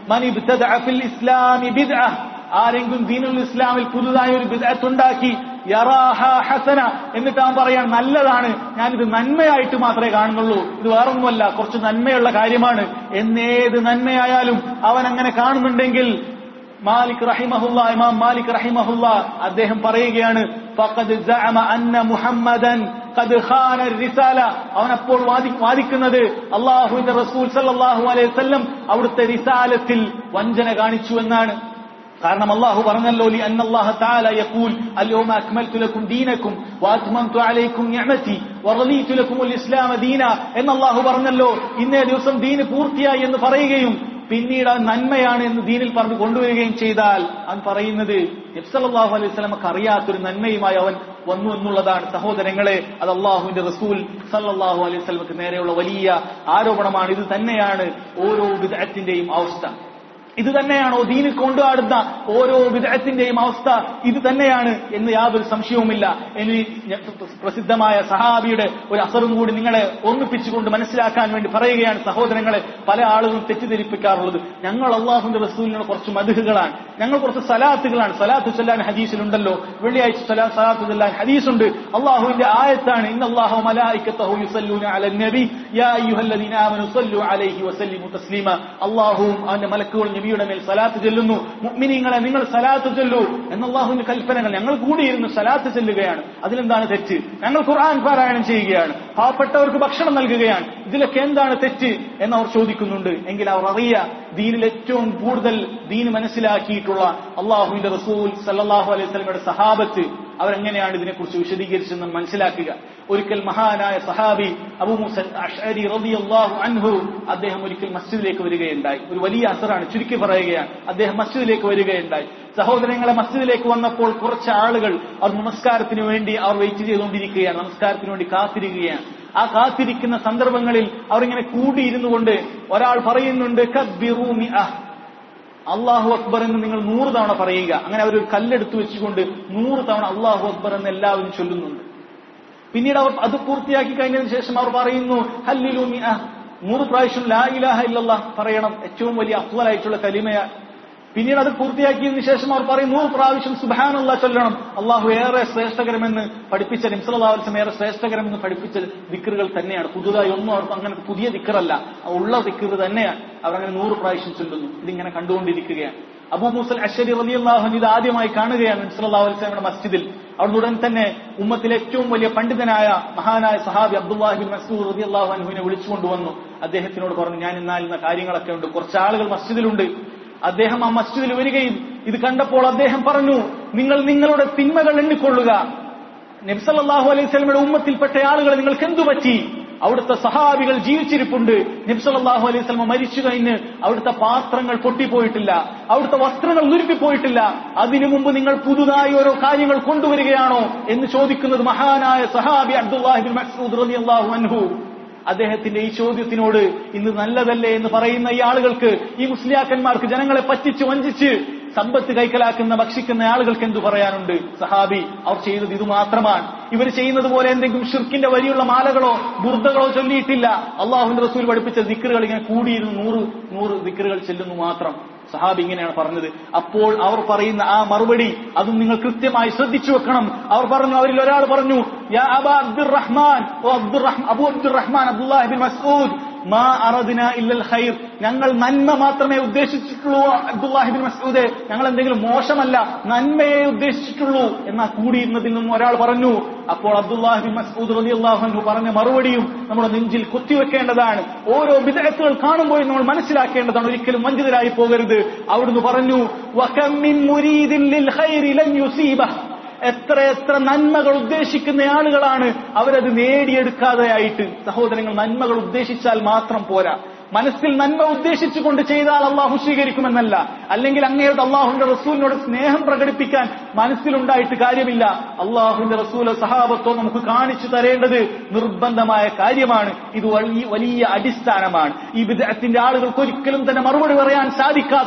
മൻ ഇബ്തദഅ ഫിൽ ഇസ്ലാമി ബിദ്അ ആരെങ്കിലും ദീനുൽ ഇസ്ലാമിൽ പുതുതായി ഒരു ബിദ്അത്ത് ഉണ്ടാക്കി യറാഹ ഹസന എന്നിട്ട് അവൻ പറയാൻ നല്ലതാണ് ഞാനിത് നന്മയായിട്ട് മാത്രമേ കാണുന്നുള്ളൂ ഇത് വേറൊന്നുമല്ല കുറച്ച് നന്മയുള്ള കാര്യമാണ് എന്നേത് നന്മയായാലും അവൻ അങ്ങനെ കാണുന്നുണ്ടെങ്കിൽ മാലിക് റഹിമഹുല്ല ഇമാം മാലിക് റഹിമഹുല്ല അദ്ദേഹം പറയുകയാണ് ഫഖദ് സഅമ അന്ന മുഹമ്മദൻ ഖദ് ഖാന റിസാല അവൻ അപ്പോൾ വാദി വാദിക്കുന്നത് അള്ളാഹുവിന്റെ റസൂൽ സല്ലല്ലാഹു അലൈഹി വസല്ലം അവിടുത്തെ റിസാലത്തിൽ വഞ്ചന കാണിച്ചു എന്നാണ് കാരണം അള്ളാഹു പറഞ്ഞല്ലോ ലി അന്നല്ലാഹ തആല യഖൂൽ അൽയൗമ അക്മൽതു ലക്കും ദീനക്കും വഅത്മംതു അലൈക്കും നിഅമതി വറളീതു ലക്കുമുൽ ഇസ്ലാമ ദീന എന്ന് അള്ളാഹു പറഞ്ഞല്ലോ ഇന്നേ ദിവസം ദീന് പൂർത്തിയായി എന്ന് പറയുകയും പിന്നീട് അത് നന്മയാണ് എന്ന് ദീനിൽ പറഞ്ഞു കൊണ്ടുവരികയും ചെയ്താൽ അവൻ പറയുന്നത് നബ്സല്ലാഹു അലൈഹി സ്വലമക്ക് അറിയാത്തൊരു നന്മയുമായി അവൻ വന്നു എന്നുള്ളതാണ് സഹോദരങ്ങളെ അത് അള്ളാഹുവിന്റെ റസൂൽ സല്ലല്ലാഹു അലൈഹി സ്വലമക്ക് നേരെയുള്ള വലിയ ആരോപണമാണ് ഇത് തന്നെയാണ് ഓരോ വിദഗ്ധത്തിന്റെയും അവസ്ഥ ഇത് തന്നെയാണോ ദീനിൽ കൊണ്ടുപാടുന്ന ഓരോ വിദഗ്ധത്തിന്റെയും അവസ്ഥ ഇത് തന്നെയാണ് എന്ന് യാതൊരു സംശയവുമില്ല ഇനി പ്രസിദ്ധമായ സഹാബിയുടെ ഒരു അസറും കൂടി നിങ്ങളെ ഓർമ്മിപ്പിച്ചുകൊണ്ട് മനസ്സിലാക്കാൻ വേണ്ടി പറയുകയാണ് സഹോദരങ്ങളെ പല ആളുകളും തെറ്റിദ്ധരിപ്പിക്കാറുള്ളത് ഞങ്ങൾ അള്ളാഹുന്റെ റസൂലിനുള്ള കുറച്ച് മധുഹുകളാണ് ഞങ്ങൾ കുറച്ച് സലാത്തുകളാണ് സലാത്ത് ചൊല്ലാൻ ഹദീസിലുണ്ടല്ലോ വെള്ളിയാഴ്ച സലാ സലാത്ത് ചൊല്ലാൻ ഹദീസുണ്ട് അള്ളാഹുവിന്റെ ആയത്താണ് ഇന്ന അള്ളാഹു മലായിക്കത്തഹു യുസല്ലൂന അലൻ നബി യാ അയ്യുഹല്ലദീന ആമനു സല്ലു അലൈഹി വസല്ലിമു തസ്ലീമ അള്ളാഹുവും അവന്റെ മലക്കുകളും നബിയുടെ മേൽ സലാത്ത് ചൊല്ലുന്നു മുഅ്മിനീങ്ങളെ നിങ്ങൾ സലാത്ത് ചൊല്ലൂ എന്ന അള്ളാഹുവിന്റെ കൽപ്പനകൾ ഞങ്ങൾ കൂടിയിരുന്ന് സലാത്ത് ചെല്ലുകയാണ് അതിലെന്താണ് തെറ്റ് ഞങ്ങൾ ഖുർആൻ പാരായണം ചെയ്യുകയാണ് പാവപ്പെട്ടവർക്ക് ഭക്ഷണം നൽകുകയാണ് ഇതിലൊക്കെ എന്താണ് തെറ്റ് എന്ന് അവർ ചോദിക്കുന്നുണ്ട് എങ്കിൽ അവർ അറിയ ദീനിൽ ഏറ്റവും കൂടുതൽ ദീൻ മനസ്സിലാക്കിയിട്ടുള്ള അള്ളാഹുവിന്റെ റസൂൽ സല്ലല്ലാഹു അലൈഹി സ്വലമയുടെ സഹാബത്ത് അവരെങ്ങനെയാണ് ഇതിനെക്കുറിച്ച് വിശദീകരിച്ചെന്ന് മനസ്സിലാക്കുക ഒരിക്കൽ മഹാനായ സഹാബി അബു മുസൻ അഷ്അരി റളിയല്ലാഹു അൻഹു അദ്ദേഹം ഒരിക്കൽ മസ്ജിദിലേക്ക് വരികയുണ്ടായി ഒരു വലിയ അസറാണ് ചുരുക്കി പറയുകയാണ് അദ്ദേഹം മസ്ജിദിലേക്ക് വരികയുണ്ടായി സഹോദരങ്ങളെ മസ്ജിദിലേക്ക് വന്നപ്പോൾ കുറച്ച് ആളുകൾ അവർ നമസ്കാരത്തിന് വേണ്ടി അവർ വെയിറ്റ് ചെയ്തുകൊണ്ടിരിക്കുകയാണ് നമസ്കാരത്തിന് വേണ്ടി കാത്തിരിക്കുകയാണ് ആ കാത്തിരിക്കുന്ന സന്ദർഭങ്ങളിൽ അവരിങ്ങനെ കൂടിയിരുന്നു കൊണ്ട് ഒരാൾ പറയുന്നുണ്ട് കബ്ബിറൂ മിഅഹ് അള്ളാഹു അക്ബർ എന്ന് നിങ്ങൾ നൂറ് തവണ പറയുക അങ്ങനെ അവർ ഒരു കല്ലെടുത്ത് വെച്ചുകൊണ്ട് നൂറ് തവണ അള്ളാഹു അക്ബർ എന്ന് എല്ലാവരും ചൊല്ലുന്നുണ്ട് പിന്നീട് അവർ അത് പൂർത്തിയാക്കി കഴിഞ്ഞതിന് ശേഷം അവർ പറയുന്നു ഹല്ലിലു മിഅഹ് നൂറ് പ്രാവശ്യം ലാ ഇലാഹ ഇല്ലല്ലാഹ് പറയണം ഏറ്റവും വലിയ അഫ്വലായിട്ടുള്ള കലിമയ പിന്നീട് അത് പൂർത്തിയാക്കിയതിനു ശേഷം അവർ പറയും നൂറ് പ്രാവശ്യം സുബാനുള്ള ചൊല്ലണം അള്ളാഹു ഏറെ ശ്രേഷ്ഠകരമെന്ന് പഠിപ്പിച്ച നിംസലാവത്സം ഏറെ ശ്രേഷ്ഠകരമെന്ന് പഠിപ്പിച്ച ദിക്കറുകൾ തന്നെയാണ് പുതുതായി ഒന്നും അവർക്ക് അങ്ങനെ പുതിയ ദിക്കറല്ല ഉള്ള ദിക്കറ് തന്നെയാണ് അവരങ്ങനെ നൂറ് പ്രാവശ്യം ചൊല്ലുന്നു ഇതിങ്ങനെ കണ്ടുകൊണ്ടിരിക്കുകയാണ് അബൂ മൂസൽ അഷരി റലിയല്ലാഹു ഇത് ആദ്യമായി കാണുകയാണ് നിംസലാവത്സയുടെ മസ്ജിദിൽ അവിടെ ഉടൻ തന്നെ ഉമ്മത്തിലെ ഏറ്റവും വലിയ പണ്ഡിതനായ മഹാനായ സഹാബി അബ്ദുല്ലാഹിബിൻ മസൂദ് റബി അള്ളാഹു അനുവിനെ വിളിച്ചുകൊണ്ടുവന്നു അദ്ദേഹത്തിനോട് പറഞ്ഞു ഞാൻ എന്നാൽ ഇന്ന കാര്യങ്ങളൊക്കെ ഉണ്ട് കുറച്ച് ആളുകൾ മസ്ജിദിലുണ്ട് അദ്ദേഹം ആ മസ്ജിദിൽ വരികയും ഇത് കണ്ടപ്പോൾ അദ്ദേഹം പറഞ്ഞു നിങ്ങൾ നിങ്ങളുടെ തിന്മകൾ എണ്ണിക്കൊള്ളുക നബ്സല്ലാഹു അലൈഹി സ്വലമയുടെ ഉമ്മത്തിൽപ്പെട്ട ആളുകളെ നിങ്ങൾക്ക് എന്തു പറ്റി അവിടുത്തെ സഹാബികൾ ജീവിച്ചിരിപ്പുണ്ട് നബ്സല്ലാഹു അലൈഹി സ്വലമ മരിച്ചു കഴിഞ്ഞ് അവിടുത്തെ പാത്രങ്ങൾ പൊട്ടിപ്പോയിട്ടില്ല അവിടുത്തെ വസ്ത്രങ്ങൾ ഉരുട്ടിപ്പോയിട്ടില്ല അതിനു മുമ്പ് നിങ്ങൾ പുതുതായി ഓരോ കാര്യങ്ങൾ കൊണ്ടുവരികയാണോ എന്ന് ചോദിക്കുന്നത് മഹാനായ സഹാബി അബ്ദുല്ലാഹിബിൻ മസൂദ് റളിയല്ലാഹു അൻഹു അദ്ദേഹത്തിന്റെ ഈ ചോദ്യത്തിനോട് ഇന്ന് നല്ലതല്ലേ എന്ന് പറയുന്ന ഈ ആളുകൾക്ക് ഈ മുസ്ലിയാക്കന്മാർക്ക് ജനങ്ങളെ പറ്റിച്ച് വഞ്ചിച്ച് സമ്പത്ത് കൈക്കലാക്കുന്ന ഭക്ഷിക്കുന്ന ആളുകൾക്ക് എന്തു പറയാനുണ്ട് സഹാബി അവർ ചെയ്തത് ഇത് മാത്രമാണ് ഇവർ ചെയ്യുന്നത് പോലെ എന്തെങ്കിലും ഷിർക്കിന്റെ വരിയുള്ള മാലകളോ ബുർദകളോ ചൊല്ലിയിട്ടില്ല അള്ളാഹുന്റെ റസൂൽ പഠിപ്പിച്ച ദിക്കറുകൾ ഇങ്ങനെ കൂടിയിരുന്നു നൂറ് നൂറ് ദിക്കറുകൾ ചെല്ലുന്നു മാത്രം സഹാബി ഇങ്ങനെയാണ് പറഞ്ഞത് അപ്പോൾ അവർ പറയുന്ന ആ മറുപടി അതും നിങ്ങൾ കൃത്യമായി ശ്രദ്ധിച്ചു വെക്കണം അവർ പറഞ്ഞു അവരിൽ ഒരാൾ പറഞ്ഞു യാ അബാ അബ്ദുർ റഹ്മാൻ ഓ അബ്ദുർ അബു അബ്ദുർ റഹ്മാൻ അബ്ദുല്ലാഹിബിൻ മസ്ഊദ് മാ അറദിന ഇല്ലൽ ഖൈർ ഞങ്ങൾ നന്മ മാത്രമേ ഉദ്ദേശിച്ചിട്ടുള്ളൂ അബ്ദുല്ലാഹിബിൻ മസ്ഊദെ ഞങ്ങൾ എന്തെങ്കിലും മോശമല്ല നന്മയെ ഉദ്ദേശിച്ചിട്ടുള്ളൂ എന്നാ കൂടിയിരുന്നതിൽ നിന്നും ഒരാൾ പറഞ്ഞു അപ്പോൾ അബ്ദുല്ലാഹിബിൻ മസ്ഊദ് റളിയല്ലാഹു അൻഹു പറഞ്ഞ മറുപടിയും നമ്മുടെ നെഞ്ചിൽ കുത്തിവെക്കേണ്ടതാണ് ഓരോ വിദഗ്ധകൾ കാണുമ്പോൾ നമ്മൾ മനസ്സിലാക്കേണ്ടതാണ് ഒരിക്കലും വഞ്ചിതരായി പോകരുത് അവിടുന്ന് പറഞ്ഞു വകം മിൻ മുരീദിൻ ലിൽ ഖൈരി ലൻ യുസീബഹ് എത്ര എത്ര നന്മകൾ ഉദ്ദേശിക്കുന്ന ആളുകളാണ് അവരത് നേടിയെടുക്കാതെയായിട്ട് സഹോദരങ്ങൾ നന്മകൾ ഉദ്ദേശിച്ചാൽ മാത്രം പോരാ മനസ്സിൽ നന്മ ഉദ്ദേശിച്ചുകൊണ്ട് ചെയ്താൽ അള്ളാഹു സ്വീകരിക്കുമെന്നല്ല അല്ലെങ്കിൽ അങ്ങയുടെ അള്ളാഹുവിന്റെ റസൂലിനോട് സ്നേഹം പ്രകടിപ്പിക്കാൻ മനസ്സിലുണ്ടായിട്ട് കാര്യമില്ല അള്ളാഹുവിന്റെ റസൂലോ സഹാബത്തോ നമുക്ക് കാണിച്ചു തരേണ്ടത് നിർബന്ധമായ കാര്യമാണ് ഇത് വലിയ വലിയ അടിസ്ഥാനമാണ് ഈ വിദഗ്ധത്തിന്റെ ആളുകൾക്ക് ഒരിക്കലും തന്നെ മറുപടി പറയാൻ സാധിക്കാത്ത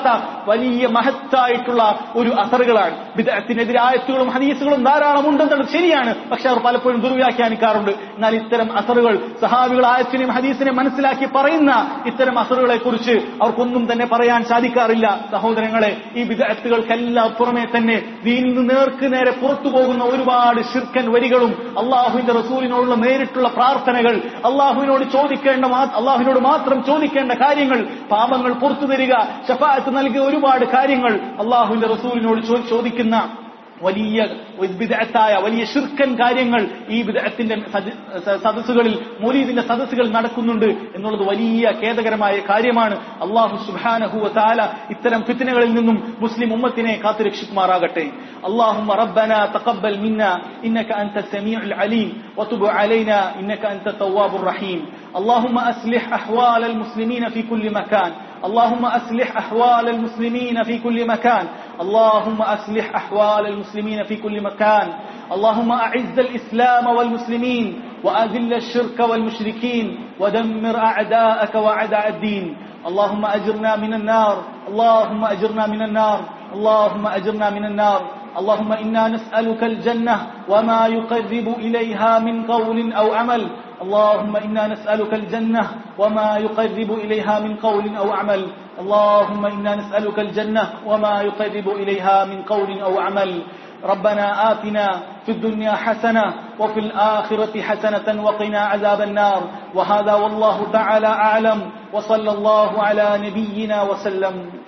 വലിയ മഹത്തായിട്ടുള്ള ഒരു അസറുകളാണ് ബിദഅത്തിനെതിരെ ആയത്തുകളും ഹദീസുകളും ധാരാളം ഉണ്ടെന്നുള്ളത് ശരിയാണ് പക്ഷെ അവർ പലപ്പോഴും ദുർവ്യാഖ്യാനിക്കാറുണ്ട് എന്നാൽ ഇത്തരം അസറുകൾ സഹാബികൾ ആയത്തിനെയും ഹദീസിനെയും മനസ്സിലാക്കി പറയുന്ന ഇത്തരം അസറുകളെ കുറിച്ച് അവർക്കൊന്നും തന്നെ പറയാൻ സാധിക്കാറില്ല സഹോദരങ്ങളെ ഈ വിദഗ്ധകൾക്കെല്ലാം പുറമെ തന്നെ ദീനിൽ നിന്ന് നേർക്ക് നേരെ പുറത്തു പോകുന്ന ഒരുപാട് ശിർക്കൻ വരികളും അള്ളാഹുവിന്റെ റസൂലിനോടുള്ള നേരിട്ടുള്ള പ്രാർത്ഥനകൾ അള്ളാഹുവിനോട് ചോദിക്കേണ്ട മാ- അള്ളാഹുവിനോട് മാത്രം ചോദിക്കേണ്ട കാര്യങ്ങൾ പാപങ്ങൾ പുറത്തു തരിക ഷഫായത്ത് നൽകിയ ഒരുപാട് കാര്യങ്ങൾ അള്ളാഹുവിന്റെ റസൂലിനോട് ചോ- ചോദിക്കുന്ന വലിയ വിദഗ്ധായ വലിയ ശിർക്കൻ കാര്യങ്ങൾ ഈ വിദഗ്ധത്തിന്റെ സദസ്സുകളിൽ മൊലീദിന്റെ സദസ്സുകൾ നടക്കുന്നുണ്ട് എന്നുള്ളത് വലിയ ഖേദകരമായ കാര്യമാണ് അള്ളാഹു സുബാനഹുവ താല ഇത്തരം ഫിത്തിനകളിൽ നിന്നും മുസ്ലിം ഉമ്മത്തിനെ കാത്തുരക്ഷിക്കുമാറാകട്ടെ اللهم ربنا تقبل منا إنك أنت السميع العليم وتب علينا إنك أنت التواب الرحيم اللهم أصلح أحوال المسلمين في كل مكان اللهم أصلح أحوال المسلمين في كل مكان اللهم أصلح أحوال المسلمين في كل مكان اللهم أعز الإسلام والمسلمين وأذل الشرك والمشركين ودمر أعداءك وأعداء الدين اللهم أجرنا من النار اللهم أجرنا من النار اللهم أجرنا من النار اللهم إنا نسألك الجنة وما يقرب إليها من قول أو عمل اللهم إنا نسألك الجنة وما يقرب إليها من قول أو عمل اللهم إنا نسألك الجنة وما يقرب إليها من قول أو عمل ربنا آتنا في الدنيا حسنة وفي الآخرة حسنة وقنا عذاب النار وهذا والله تعالى أعلم وصلى الله على نبينا وسلم